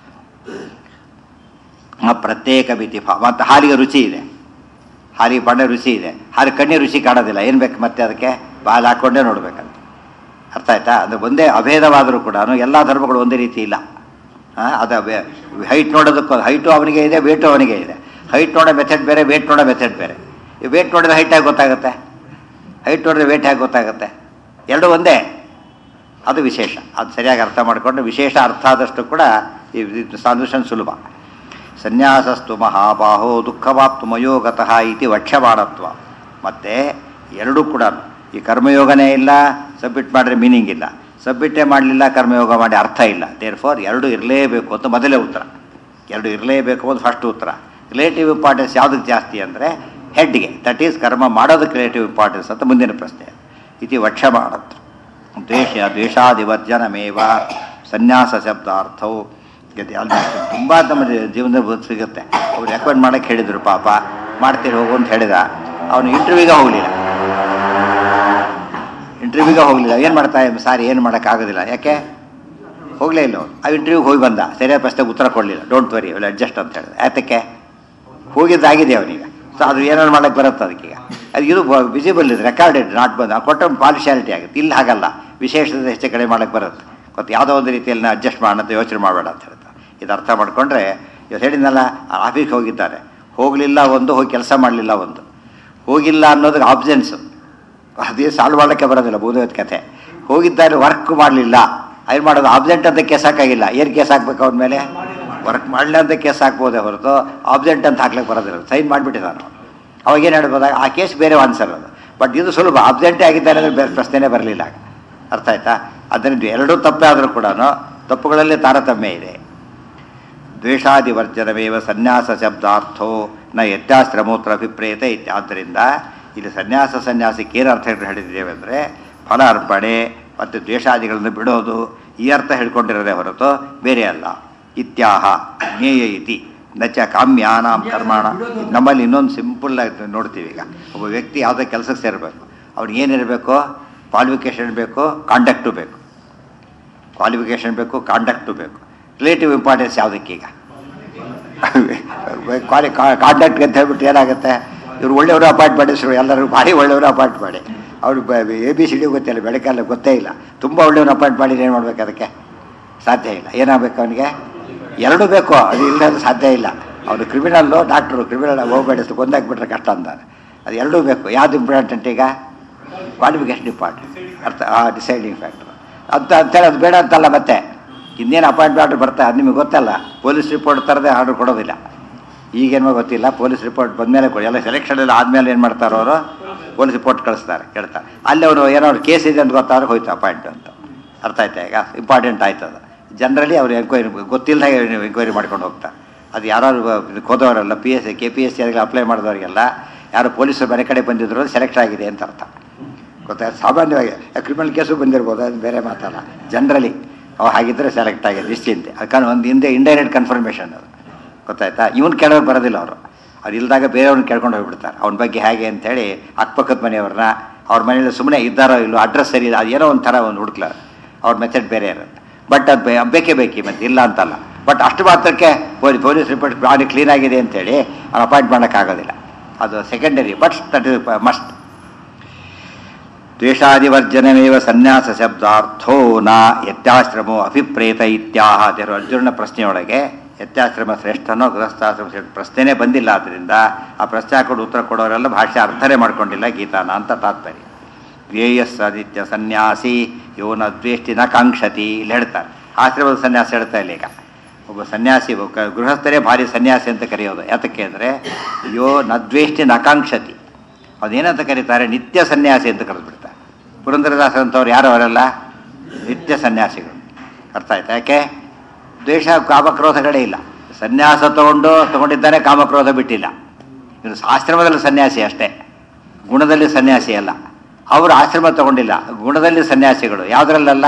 A: ಆ ಪ್ರತ್ಯೇಕ ಮಿತಿ ಫ- ಮತ್ತು ಹಾಲಿಗೆ ರುಚಿ ಇದೆ ಹಾಲಿಗೆ ಬಣ್ಣ ರುಚಿ ಇದೆ ಹಾಲಿಗೆ ಕಣ್ಣಿಗೆ ರುಚಿ ಕಾಣೋದಿಲ್ಲ ಏನು ಬೇಕು ಮತ್ತೆ ಅದಕ್ಕೆ ಬಾಲ್ ಹಾಕ್ಕೊಂಡೇ ನೋಡ್ಬೇಕಂತ ಅರ್ಥ ಆಯ್ತಾ ಅಂದರೆ ಒಂದೇ ಅಭೇದವಾದರೂ ಕೂಡ ಎಲ್ಲ ಧರ್ಮಗಳು ಒಂದೇ ರೀತಿ ಇಲ್ಲ ಹಾಂ ಅದು ಹೈಟ್ ನೋಡೋದಕ್ಕೂ ಹೈಟು ಅವನಿಗೆ ಇದೆ ವೇಟು ಅವನಿಗೆ ಇದೆ ಹೈಟ್ ನೋಡೋ ಮೆಥಡ್ ಬೇರೆ ವೇಟ್ ನೋಡೋ ಮೆಥಡ್ ಬೇರೆ ಈ ವೇಟ್ ನೋಡಿದ್ರೆ ಹೈಟ್ ಆಗಿ ಗೊತ್ತಾಗುತ್ತೆ ಹೈಟ್ ನೋಡಿದ್ರೆ ವೇಟ್ ಆಗಿ ಗೊತ್ತಾಗುತ್ತೆ ಎರಡು ಒಂದೇ ಅದು ವಿಶೇಷ ಅದು ಸರಿಯಾಗಿ ಅರ್ಥ ಮಾಡಿಕೊಂಡು ವಿಶೇಷ ಅರ್ಥ ಆದಷ್ಟು ಕೂಡ ಈ ಸಾಲ್ಯೂಷನ್ ಸುಲಭ ಸನ್ಯಾಸಸ್ತು ಮಹಾಬಾಹೋ ದುಃಖವಾಪ್ತು ಮಯೋಗತಃ ಇತಿ ವಕ್ಷ್ಯಮಾಣತ್ವ ಮತ್ತು ಎರಡೂ ಕೂಡ ಈ ಕರ್ಮಯೋಗನೇ ಇಲ್ಲ ಸಬ್ಮಿಟ್ ಮಾಡಿದ್ರೆ ಮೀನಿಂಗ್ ಇಲ್ಲ ಸಬ್ಮಿಟೇ ಮಾಡಲಿಲ್ಲ ಕರ್ಮಯೋಗ ಮಾಡಿ ಅರ್ಥ ಇಲ್ಲ ದೇರ್ ಫಾರ್ ಎರಡು ಇರಲೇಬೇಕು ಅಂತ ಮೊದಲೇ ಉತ್ತರ ಎರಡು ಇರಲೇಬೇಕು ಅಂತ ಫಸ್ಟ್ ಉತ್ತರ ರಿಲೇಟಿವ್ ಇಂಪಾರ್ಟೆನ್ಸ್ ಯಾವುದಕ್ಕೆ ಜಾಸ್ತಿ ಅಂದರೆ ಹೆಡ್ಗೆ ದಟ್ ಈಸ್ ಕರ್ಮ ಮಾಡೋದಕ್ಕೆ ರಿಲೇಟಿವ್ ಇಂಪಾರ್ಟೆನ್ಸ್ ಅಂತ ಮುಂದಿನ ಪ್ರಶ್ನೆ ಇತಿ ವಕ್ಷ್ಯಮಾಣತ್ವ ದ್ವೇಷ ದ್ವೇಷಾದಿವರ್ಜನಮೇವ ಸನ್ಯಾಸ ಶಬ್ದಾರ್ಥವು ಗತಿ ಅಲ್ಲಿ ತುಂಬ ನಮ್ಮ ಜೀವನದಲ್ಲಿ ಬದುಕು ಸಿಗುತ್ತೆ ಅವ್ರು ರೆಕಮೆಂಡ್ ಮಾಡೋಕ್ಕೆ ಹೇಳಿದರು ಪಾಪ ಮಾಡ್ತೀರಿ ಹೋಗು ಅಂತ ಹೇಳಿದ ಅವನು ಇಂಟರ್ವ್ಯೂಗೆ ಹೋಗಲಿಲ್ಲ ಇಂಟರ್ವ್ಯೂಗೆ ಹೋಗಲಿಲ್ಲ ಏನು ಮಾಡ್ತಾ ಸಾರಿ ಏನು ಮಾಡೋಕ್ಕಾಗೋದಿಲ್ಲ ಯಾಕೆ ಹೋಗಲೇ ಇಲ್ಲ ಅವನು ಆ ಇಂಟರ್ವ್ಯೂಗೆ ಹೋಗಿ ಬಂದ ಸರಿಯಾದ ಪ್ರಶ್ನೆಗೆ ಉತ್ತರ ಕೊಡಲಿಲ್ಲ ಡೋಂಟ್ ವರಿ ಅವೆಲ್ಲ ಅಡ್ಜಸ್ಟ್ ಅಂತ ಹೇಳಿದೆ ಯಾತಕ್ಕೆ ಹೋಗಿದ್ದಾಗಿದೆ ಅವನೀಗ ಸೊ ಅದು ಏನಾದ್ರು ಮಾಡಕ್ಕೆ ಬರುತ್ತೆ ಅದಕ್ಕೀಗ ಅದು ಇದು ವಿಸಿಬಲ್ ಇದೆ ರೆಕಾರ್ಡೆಡ್ ನಾಟ್ ಬಂದು ಆ ಕೊಟ್ಟ ಪಾಲಿಶಾಲಿಟಿ ಆಗುತ್ತೆ ಇಲ್ಲಿ ಹಾಗಲ್ಲ ವಿಶೇಷತೆ ಹೆಚ್ಚು ಕಡಿಮೆ ಮಾಡಕ್ಕೆ ಬರುತ್ತೆ ಮತ್ತು ಯಾವುದೋ ಒಂದು ರೀತಿಯಲ್ಲಿ ನಾ ಅಡ್ಜಸ್ಟ್ ಮಾಡೋಣ ಅಂತ ಯೋಚನೆ ಮಾಡಬೇಡ ಅಂತ ಹೇಳ್ತಾರೆ ಇದು ಅರ್ಥ ಮಾಡ್ಕೊಂಡ್ರೆ ಇವತ್ತು ಹೇಳಿದ್ನಲ್ಲ ಆಫೀಸ್ಗೆ ಹೋಗಿದ್ದಾರೆ ಹೋಗಲಿಲ್ಲ ಒಂದು ಹೋಗಿ ಕೆಲಸ ಮಾಡಲಿಲ್ಲ ಒಂದು ಹೋಗಿಲ್ಲ ಅನ್ನೋದಕ್ಕೆ ಆಬ್ಸೆನ್ಸು ಅದೇ ಸಾಲ್ವ್ ಮಾಡೋಕ್ಕೆ ಬರೋದಿಲ್ಲ ಬೂದೋದ್ ಕಥೆ ಹೋಗಿದ್ದಾರೆ ವರ್ಕ್ ಮಾಡಲಿಲ್ಲ ಏನು ಮಾಡೋದು ಆಬ್ಸೆಂಟ್ ಅಂತ ಕೇಸ್ ಹಾಕಾಗಿಲ್ಲ ಏನು ಕೇಸ್ ಹಾಕ್ಬೇಕು ಅವನ ಮೇಲೆ ವರ್ಕ್ ಮಾಡಲಿ ಅಂತ ಕೇಸ್ ಹಾಕ್ಬೋದೇ ಹೊರತು ಆಬ್ಸೆಂಟ್ ಅಂತ ಹಾಕ್ಲಿಕ್ಕೆ ಬರೋದಿಲ್ಲ ಸೈನ್ ಮಾಡಿಬಿಟ್ಟಿದ್ದಾನೆ ಅವಾಗ ಏನು ಹೇಳ್ಬೋದಾಗ ಆ ಕೇಸ್ ಬೇರೆ ಆನ್ಸರ್ ಅದು ಬಟ್ ಇದು ಸುಲಭ ಆಬ್ಸೆಂಟೇ ಆಗಿದ್ದಾರೆ ಅಂದರೆ ಬೇರೆ ಪ್ರಶ್ನೆನೇ ಬರಲಿಲ್ಲ ಅರ್ಥ ಆಯ್ತಾ ಅದರಿಂದ ಎರಡೂ ತಪ್ಪೇ ಆದರೂ ಕೂಡ ತಪ್ಪುಗಳಲ್ಲಿ ತಾರತಮ್ಯ ಇದೆ ದ್ವೇಷಾದಿವರ್ಜನವೇವ ಸನ್ಯಾಸ ಶಬ್ದಾರ್ಥೋ ನ ಯತ್ಯಾಶ್ರಮೋತ್ರ ಅಭಿಪ್ರೇತ ಇತ್ಯ ಆದ್ದರಿಂದ ಇಲ್ಲಿ ಸನ್ಯಾಸ ಸನ್ಯಾಸಕ್ಕೆ ಏನು ಅರ್ಥ ಹೇಳಿದ್ದೇವೆ ಅಂದರೆ ಫಲ ಅರ್ಪಣೆ ಮತ್ತು ದ್ವೇಷಾದಿಗಳನ್ನು ಬಿಡೋದು ಈ ಅರ್ಥ ಹೇಳ್ಕೊಂಡಿರೋದೇ ಹೊರತು ಬೇರೆ ಅಲ್ಲ ಇತ್ಯಾಹ ಜ್ಞೇಯ ಇತಿ ನಚ ಕಾಮ್ಯಾನಾಂ ಕರ್ಮಾಣ ನಮ್ಮಲ್ಲಿ ಇನ್ನೊಂದು ಸಿಂಪಲ್ ಆಗಿ ನೋಡ್ತೀವಿ ಈಗ ಒಬ್ಬ ವ್ಯಕ್ತಿ ಯಾವುದೋ ಕೆಲಸಕ್ಕೆ ಸೇರಬೇಕು ಅವ್ನಿಗೆ ಏನಿರಬೇಕು ಕ್ವಾಲಿಫಿಕೇಷನ್ ಬೇಕು ಕಾಂಡಕ್ಟು ಬೇಕು ಕ್ವಾಲಿಫಿಕೇಷನ್ ಬೇಕು ಕಾಂಡಕ್ಟು ಬೇಕು ರಿಲೇಟಿವ್ ಇಂಪಾರ್ಟೆನ್ಸ್ ಯಾವುದಕ್ಕೀಗ ಕ್ವಾಲಿ ಕಾಂಡಕ್ಟ್ ಅಂತ ಹೇಳ್ಬಿಟ್ಟು ಏನಾಗುತ್ತೆ ಇವ್ರು ಒಳ್ಳೆಯವರು ಅಪಾಯಿಂಟ್ ಮಾಡಿ ಶುರು ಎಲ್ಲರೂ ಭಾರಿ ಒಳ್ಳೆಯವರು ಅಪಾಯಿಂಟ್ ಮಾಡಿ ಅವ್ರು ಎ ಬಿ ಸಿ ಡಿ ಗೊತ್ತಿಲ್ಲ ಬೆಳಕಲ್ಲ ಗೊತ್ತೇ ಇಲ್ಲ ತುಂಬ ಒಳ್ಳೆಯವ್ರು ಅಪಾಯಿಂಟ್ ಮಾಡಿ ಏನು ಮಾಡ್ಬೇಕು ಅದಕ್ಕೆ ಸಾಧ್ಯ ಇಲ್ಲ ಏನಾಗಬೇಕು ಅವನಿಗೆ ಎರಡೂ ಬೇಕು ಅದು ಇಲ್ಲದೆ ಸಾಧ್ಯ ಇಲ್ಲ ಅವನು ಕ್ರಿಮಿನಲ್ಲು ಡಾಕ್ಟ್ರು ಕ್ರಿಮಿನಲ್ ಹೋಗ್ಬೇಡಿ ಕೊಂದಾಕ್ಬಿಟ್ರೆ ಕಷ್ಟ ಅಂತಾರೆ ಅದು ಎರಡೂ ಬೇಕು ಯಾವ್ದು ಇಂಪಾರ್ಟೆಂಟ್ ಈಗ ಕ್ವಾಲಿಫಿಕೇಷನ್ ಇಂಪಾರ್ಟೆಂಟ್ ಅರ್ಥ ಆ ಡಿಸೈಡಿಂಗ್ ಫ್ಯಾಕ್ಟರ್ ಅಂತ ಅಂತೇಳಿ ಅದು ಬೇಡ ಅಂತಲ್ಲ ಮತ್ತೆ ಇನ್ನೇನು ಅಪಾಯಿಂಟ್ ಆರ್ಡ್ರ್ ಬರ್ತಾ ಅದು ನಿಮಗೆ ಗೊತ್ತಲ್ಲ ಪೊಲೀಸ್ ರಿಪೋರ್ಟ್ ತರದೆ ಆರ್ಡ್ರ್ ಕೊಡೋದಿಲ್ಲ ಈಗೇನೋ ಗೊತ್ತಿಲ್ಲ ಪೊಲೀಸ್ ರಿಪೋರ್ಟ್ ಬಂದಮೇಲೆ ಕೊಡಿ ಎಲ್ಲ ಸೆಲೆಕ್ಷನ್ ಎಲ್ಲ ಆದಮೇಲೆ ಏನು ಮಾಡ್ತಾರೆ ಅವರು ಪೊಲೀಸ್ ರಿಪೋರ್ಟ್ ಕಳಿಸ್ತಾರೆ ಕೇಳ್ತಾರೆ ಅಲ್ಲಿ ಅವರು ಏನೋ ಅವ್ರ ಕೇಸ್ ಇದೆ ಅಂತ ಗೊತ್ತಾದ್ರೆ ಹೋಯ್ತು ಅಪಾಯಿಂಟ್ ಅಂತ ಅರ್ಥ ಆಯ್ತಾ ಈಗ ಇಂಪಾರ್ಟೆಂಟ್ ಆಯ್ತು ಅದು ಜನರಲಿ ಅವ್ರು ಎಂಕ್ವೈರಿ ಗೊತ್ತಿಲ್ಲದಾಗ ಎಂಕ್ವೈರಿ ಮಾಡ್ಕೊಂಡು ಹೋಗ್ತಾರೆ ಅದು ಯಾರು ಇದಕ್ಕೆ ಹೋದವರೆಲ್ಲ P S C K P S C ಅದಕ್ಕೆ ಅಪ್ಲೈ ಮಾಡಿದವರಿಗೆಲ್ಲ ಯಾರು ಪೊಲೀಸರು ಬೇರೆ ಕಡೆ ಬಂದಿದ್ರು ಸೆಲೆಕ್ಟ್ ಆಗಿದೆ ಅಂತ ಅರ್ಥ ಗೊತ್ತಾಯ್ತು ಸಾಮಾನ್ಯವಾಗಿ ಕ್ರಿಮಿನಲ್ ಕೇಸು ಬಂದಿರ್ಬೋದು ಅದು ಬೇರೆ ಮಾತಲ್ಲ ಜನರಲಿ ಅವು ಹಾಗಿದ್ದರೆ ಸೆಲೆಕ್ಟ್ ಆಗಿದೆ ನಿಶ್ಚಿಂತೆ ಅದಕ್ಕೆ ಒಂದು ಹಿಂದೆ ಇಂಡೈರೆಕ್ಟ್ ಕನ್ಫರ್ಮೇಷನ್ ಅದು ಗೊತ್ತಾಯ್ತಾ ಇವನು ಕೇಳೋರು ಬರೋದಿಲ್ಲ ಅವರು ಅವ್ರು ಇಲ್ದಾಗ ಬೇರೆಯವ್ರನ್ನ ಕೇಳ್ಕೊಂಡು ಹೋಗ್ಬಿಡ್ತಾರೆ ಅವನ ಬಗ್ಗೆ ಹೇಗೆ ಅಂತೇಳಿ ಅಕ್ಕಪಕ್ಕದ ಮನೆಯವ್ರನ್ನ ಅವ್ರ ಮನೇಲಿ ಸುಮ್ಮನೆ ಇದ್ದಾರೋ ಇಲ್ಲೋ ಅಡ್ರೆಸ್ ಸರಿ ಇಲ್ಲ ಅದು ಏನೋ ಒಂಥರ ಒಂದು ಹುಡುಕ್ಲ ಅವ್ರ ಮೆಥಡ್ ಬೇರೆ ಇರುತ್ತೆ ಬಟ್ ಅದು ಬೇ- ಬೇಕೇ ಬೇಕಿ ಮತ್ತೆ ಇಲ್ಲ ಅಂತಲ್ಲ ಬಟ್ ಅಷ್ಟು ಮಾತ್ರಕ್ಕೆ police police report body clean ಆಗಿದೆ ಅಂತೇಳಿ ಅವ್ನು ಅಪಾಯಿಂಟ್ ಮಾಡೋಕ್ಕಾಗೋದಿಲ್ಲ ಅದು secondary but that is must ದ್ವೇಷಾದಿವರ್ಜನಮೇವ ಸನ್ಯಾಸ ಶಬ್ದಾರ್ಥೋ ನ ಯತ್ಯಾಶ್ರಮೋ ಅಭಿಪ್ರೇತ ಇತ್ಯಾಹ ದೇವರು ಅರ್ಜುನನ ಪ್ರಶ್ನೆಯೊಳಗೆ ಯತ್ಯಾಶ್ರಮ ಶ್ರೇಷ್ಠನೋ ಗೃಹಸ್ಥಾಶ್ರಮ ಶ್ರೇಷ್ಠ ಪ್ರಶ್ನೆನೇ ಬಂದಿಲ್ಲ ಆದ್ದರಿಂದ ಆ ಪ್ರಶ್ನೆ ಹಾಕೊಂಡು ಉತ್ತರ ಕೊಡೋರೆಲ್ಲ ಭಾಷೆ ಅರ್ಥನೇ ಮಾಡ್ಕೊಂಡಿಲ್ಲ ಗೀತಾನ ಅಂತ ತಾತ್ಪರ್ಯ ಧ್ಯೇಯಸ್ ಆದಿತ್ಯ ಸನ್ಯಾಸಿ ಯೋನ ದ್ವೇಷ್ಟಿ ನ ಕಾಂಕ್ಷತಿ ಇಲ್ಲಿ ಹೇಳ್ತಾರೆ ಆಶ್ರಮದ ಸನ್ಯಾಸ ಹೇಳ್ತಾ ಇಲ್ಲ ಈಗ ಒಬ್ಬ ಸನ್ಯಾಸಿ ಒಬ್ಬ ಕ- ಗೃಹಸ್ಥರೇ ಭಾರಿ ಸನ್ಯಾಸಿ ಅಂತ ಕರೆಯೋದು ಯಾತಕ್ಕೆ ಅಂದರೆ ಯೋ ನದ್ವೇಷ್ಟಿ ನಕಾಂಕ್ಷತಿ ಅದೇನಂತ ಕರೀತಾರೆ ನಿತ್ಯ ಸನ್ಯಾಸಿ ಅಂತ ಕರೆದ್ಬಿಡ್ತಾರೆ ಪುರಂದರದಾಸ ಅಂತವ್ರು ಯಾರು ಅವರೆಲ್ಲ ನಿತ್ಯ ಸನ್ಯಾಸಿಗಳು ಅರ್ಥ ಆಯ್ತಾ ಯಾಕೆ ದ್ವೇಷ ಕಾಮಕ್ರೋಧಗಳೇ ಇಲ್ಲ ಸನ್ಯಾಸ ತಗೊಂಡು ತಗೊಂಡಿದ್ದಾನೆ ಕಾಮಕ್ರೋಧ ಬಿಟ್ಟಿಲ್ಲ ಇವರು ಆಶ್ರಮದಲ್ಲಿ ಸನ್ಯಾಸಿ ಅಷ್ಟೇ ಗುಣದಲ್ಲಿ ಸನ್ಯಾಸಿ ಅಲ್ಲ ಅವರು ಆಶ್ರಮ ತಗೊಂಡಿಲ್ಲ ಗುಣದಲ್ಲಿ ಸನ್ಯಾಸಿಗಳು ಯಾವುದ್ರಲ್ಲಲ್ಲ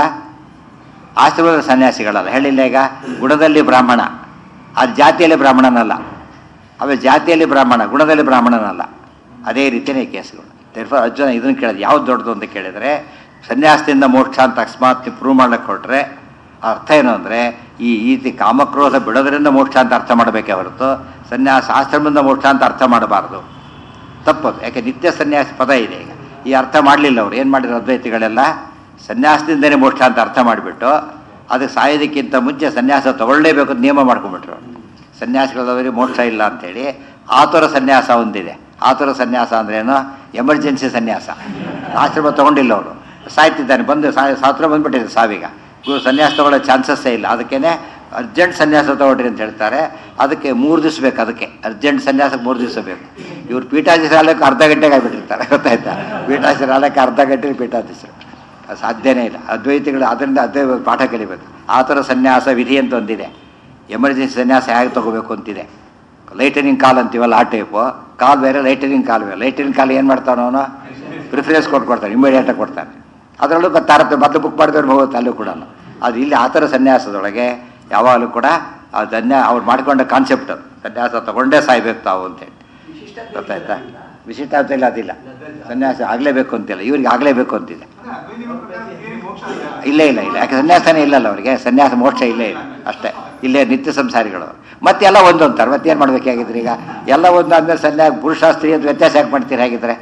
A: ಆಶ್ರಮದ ಸನ್ಯಾಸಿಗಳಲ್ಲ ಹೇಳಿಲ್ಲ ಈಗ ಗುಣದಲ್ಲಿ ಬ್ರಾಹ್ಮಣ ಅದು ಜಾತಿಯಲ್ಲಿ ಬ್ರಾಹ್ಮಣನಲ್ಲ ಆಮೇಲೆ ಜಾತಿಯಲ್ಲಿ ಬ್ರಾಹ್ಮಣ ಗುಣದಲ್ಲಿ ಬ್ರಾಹ್ಮಣನಲ್ಲ ಅದೇ ರೀತಿಯೇ ಕೇಸುಗಳು ತರ್ಫ ಅರ್ಜುನ ಇದನ್ನು ಕೇಳಿದ್ರೆ ಯಾವ್ದು ದೊಡ್ಡದು ಅಂತ ಕೇಳಿದರೆ ಸನ್ಯಾಸದಿಂದ ಮೋಕ್ಷ ಅಂತ ಅಕಸ್ಮಾತ್ ಪ್ರೂವ್ ಮಾಡಕ್ಕೆ ಕೊಟ್ಟರೆ ಅರ್ಥ ಏನು ಅಂದರೆ ಈ ಈ ರೀತಿ ಕಾಮಕ್ರೋಧ ಬಿಡೋದ್ರಿಂದ ಮೋಕ್ಷ ಅಂತ ಅರ್ಥ ಮಾಡಬೇಕೇ ಹೊರತು ಸನ್ಯಾಸ ಆಶ್ರಮದಿಂದ ಮೋಕ್ಷ ಅಂತ ಅರ್ಥ ಮಾಡಬಾರ್ದು ತಪ್ಪದು ಯಾಕೆ ನಿತ್ಯ ಸನ್ಯಾಸ ಪದ ಇದೆ ಈಗ ಈ ಅರ್ಥ ಮಾಡಲಿಲ್ಲ ಅವ್ರು ಏನು ಮಾಡಿದ್ರು ಅದ್ವೈತಿಗಳೆಲ್ಲ ಸನ್ಯಾಸದಿಂದನೇ ಮೋಕ್ಷ ಅಂತ ಅರ್ಥ ಮಾಡಿಬಿಟ್ಟು ಅದಕ್ಕೆ ಸಾಯೋದಕ್ಕಿಂತ ಮುಂಚೆ ಸನ್ಯಾಸ ತಗೊಳ್ಳೇಬೇಕು ಅಂತ ನಿಯಮ ಮಾಡ್ಕೊಂಡ್ಬಿಟ್ರು ಅವ್ರು. ಸನ್ಯಾಸಿಗಳವರಿಗೆ ಮೋಕ್ಷ ಇಲ್ಲ ಅಂತೇಳಿ ಆತುರ ಸನ್ಯಾಸ ಒಂದಿದೆ ಆತುರ ಸನ್ಯಾಸ ಅಂದ್ರೇನು ಎಮರ್ಜೆನ್ಸಿ ಸನ್ಯಾಸ ಆಶ್ರಮ ತಗೊಂಡಿಲ್ಲ ಅವರು ಸಾಯ್ತಿದ್ದಾನೆ ಬಂದು ಸಾ ಸಾತ್ರ ಬಂದ್ಬಿಟ್ಟಿದೆ ಸಾವಿಗ ಗುರು ಸನ್ಯಾಸ ತಗೊಳ್ಳೋ ಚಾನ್ಸಸ್ಸೇ ಇಲ್ಲ ಅದಕ್ಕೇನೆ ಅರ್ಜೆಂಟ್ ಸನ್ಯಾಸ ತಗೊಳ್ರಿ ಅಂತ ಹೇಳ್ತಾರೆ ಅದಕ್ಕೆ ಮೂರು ದಿವಸ ಬೇಕು ಅದಕ್ಕೆ ಅರ್ಜೆಂಟ್ ಸನ್ಯಾಸಕ್ಕೆ ಮೂರು ದಿವಸ ಬೇಕು ಇವ್ರು ಪೀಠಾಧೀಶರಾಲಕ್ಕೆ ಅರ್ಧ ಗಂಟೆಗೆ ಆಗಿಬಿಟ್ಟಿರ್ತಾರೆ ಗೊತ್ತಾಯ್ತಾ ಪೀಠಾಧೀಶರಾಲಕ್ಕೆ ಅರ್ಧ ಗಂಟೆ ಪೀಠಾಧೀಶರು ಅದು ಸಾಧ್ಯನೇ ಇಲ್ಲ ಅದ್ವೈತಿಗಳು ಅದರಿಂದ ಅದೇ ಪಾಠ ಕಲಿಬೇಕು ಆ ಥರ ಸನ್ಯಾಸ ವಿಧಿ ಅಂತ ಒಂದಿದೆ ಎಮರ್ಜೆನ್ಸಿ ಸನ್ಯಾಸ ಹೇಗೆ ತಗೋಬೇಕು ಅಂತಿದೆ ಲೈಟನಿಂಗ್ ಕಾಲ್ ಅಂತೀವಲ್ಲ ಆ ಟೈಪು ಕಾಲ್ ಬೇರೆ ಲೈಟನಿಂಗ್ ಕಾಲ್ ಬೇರೆ ಲೈಟನಿಂಗ್ ಕಾಲ್ ಏನು ಮಾಡ್ತಾನೋ ಅವನು ಪ್ರಿಫರೆನ್ಸ್ ಕೊಟ್ಟು ಕೊಡ್ತಾನೆ ಇಮಿಡಿಯೇಟಾಗಿ ಕೊಡ್ತಾನೆ ಅದರಲ್ಲೂ ಮತ್ತೆ ತಾರತ ಮೊದಲು ಬುಕ್ ಮಾಡಿದವ್ರು ಹೋಗುತ್ತೆ ಅಲ್ಲೂ ಕೂಡ ಅದು ಇಲ್ಲಿ ಆ ಥರ ಸನ್ಯಾಸದೊಳಗೆ ಯಾವಾಗಲೂ ಕೂಡ ಆ ಧನ್ಯ ಅವ್ರು ಮಾಡ್ಕೊಂಡ ಕಾನ್ಸೆಪ್ಟ್ ಅದು ಸನ್ಯಾಸ ತಗೊಂಡೇ ಸಾಯ್ಬೇಕು ತಾವು ಅಂತೇಳಿ ಗೊತ್ತಾಯ್ತಾ ವಿಶಿಷ್ಟಾರ್ಥ ಇಲ್ಲ ಅದಿಲ್ಲ ಸನ್ಯಾಸ ಆಗಲೇಬೇಕು ಅಂತಿಲ್ಲ ಇವ್ರಿಗೆ ಆಗಲೇಬೇಕು ಅಂತಿದೆ
B: ಅಂದ್ರೆ ಅದ್ವೈತಿಗಳ ಪ್ರಕಾರ ಬೇರೆ ಮೋಕ್ಷ ಇಲ್ಲ.
A: ಇಲ್ಲ ಇಲ್ಲ ಇಲ್ಲ ಯಾಕೆ ಸನ್ಯಾಸನೇ ಇಲ್ಲಲ್ಲ ಅವರಿಗೆ ಸನ್ಯಾಸ ಮೋಕ್ಷ ಇಲ್ಲೇ ಇಲ್ಲ ಅಷ್ಟೇ ಇಲ್ಲೇ ನಿತ್ಯ ಸಂಸಾರಿಗಳು ಮತ್ತೆ ಎಲ್ಲ ಒಂದು ಅಂತಾರೆ ಮತ್ತೆ ಏನು ಮಾಡ್ಬೇಕಾಗಿದ್ರೆ ಈಗ ಎಲ್ಲ ಒಂದು ಆದ್ಮೇಲೆ ಸನ್ಯಾಸ ಪುರುಷ ಸ್ತ್ರೀ ಅಂತ ವ್ಯತ್ಯಾಸ ಯಾಕೆ ಮಾಡ್ತೀರಿ ಹಾಗಿದ್ರೆ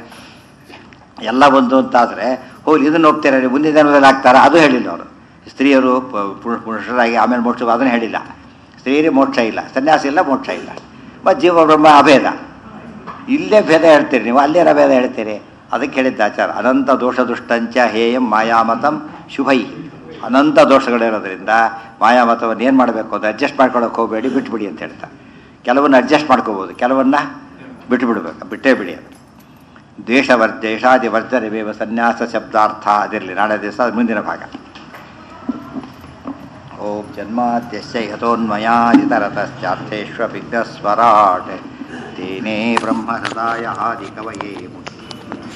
A: ಎಲ್ಲ ಒಂದು ಅಂತಾದರೆ ಹೋಗಿ ಇದನ್ನು ಹೋಗ್ತೀರ ಮುಂದಿನ ಜನ್ಮದಲ್ಲಿ ಆಗ್ತಾರ ಅದು ಹೇಳಿಲ್ಲ ಅವರು ಸ್ತ್ರೀಯರು ಪ- ಪುರು- ಪುರುಷರಾಗಿ ಆಮೇಲೆ ಮೋಕ್ಷ ಅದನ್ನು ಹೇಳಿಲ್ಲ ಸ್ತ್ರೀಯರಿಗೆ ಮೋಕ್ಷ ಇಲ್ಲ ಸನ್ಯಾಸ ಇಲ್ಲ ಮೋಕ್ಷ ಇಲ್ಲ ಮತ್ತು ಜೀವ ಬ್ರಹ್ಮ ಅಭೇದ ಇಲ್ಲೇ ಭೇದ ಹೇಳ್ತೀರಿ ನೀವು ಅಲ್ಲೇ ಭೇದ ಹೇಳ್ತೀರಿ ಅದಕ್ಕೆ ಹೇಳಿದ್ದ ಆಚಾರ ಅನಂತ ದೋಷ ದುಷ್ಟಂಚ ಹೇಯಂ ಮಾಯಾಮತಂ ಶುಭೈ ಅನಂತ ದೋಷಗಳಿರೋದ್ರಿಂದ ಮಾಯಾಮತವನ್ನು ಏನು ಮಾಡಬೇಕು ಅದು ಅಡ್ಜಸ್ಟ್ ಮಾಡ್ಕೊಳಕ್ಕೆ ಹೋಗಬೇಡಿ ಬಿಟ್ಬಿಡಿ ಅಂತ ಹೇಳ್ತಾರೆ ಕೆಲವನ್ನ ಅಡ್ಜಸ್ಟ್ ಮಾಡ್ಕೋಬೋದು ಕೆಲವನ್ನ ಬಿಟ್ಟು ಬಿಡಬೇಕು ಬಿಟ್ಟೇ ಬಿಡಿ ಅದು ದ್ವೇಷವರ್ ದೇಶಾದಿ ವರ್ಜನವೇವ ಸನ್ಯಾಸ ಶಬ್ದಾರ್ಥ ಅದಿರಲಿ ನಾಳೆ ದಿವಸ ಅದು ಮುಂದಿನ ಭಾಗ ಓಂ ಜನ್ಮಾದ್ಯಸ್ಯ ಯಥೋನ್ಮಯಾದಿತರತಶ್ಚಾರ್ಥೇಶ್ವಪಿಗ್ಧಸ್ವರಾಟ್ ತೇನೇ ಬ್ರಹ್ಮಹೃದಾಯ ಆದಿಕವಯೇ ಮುಖ್ಯ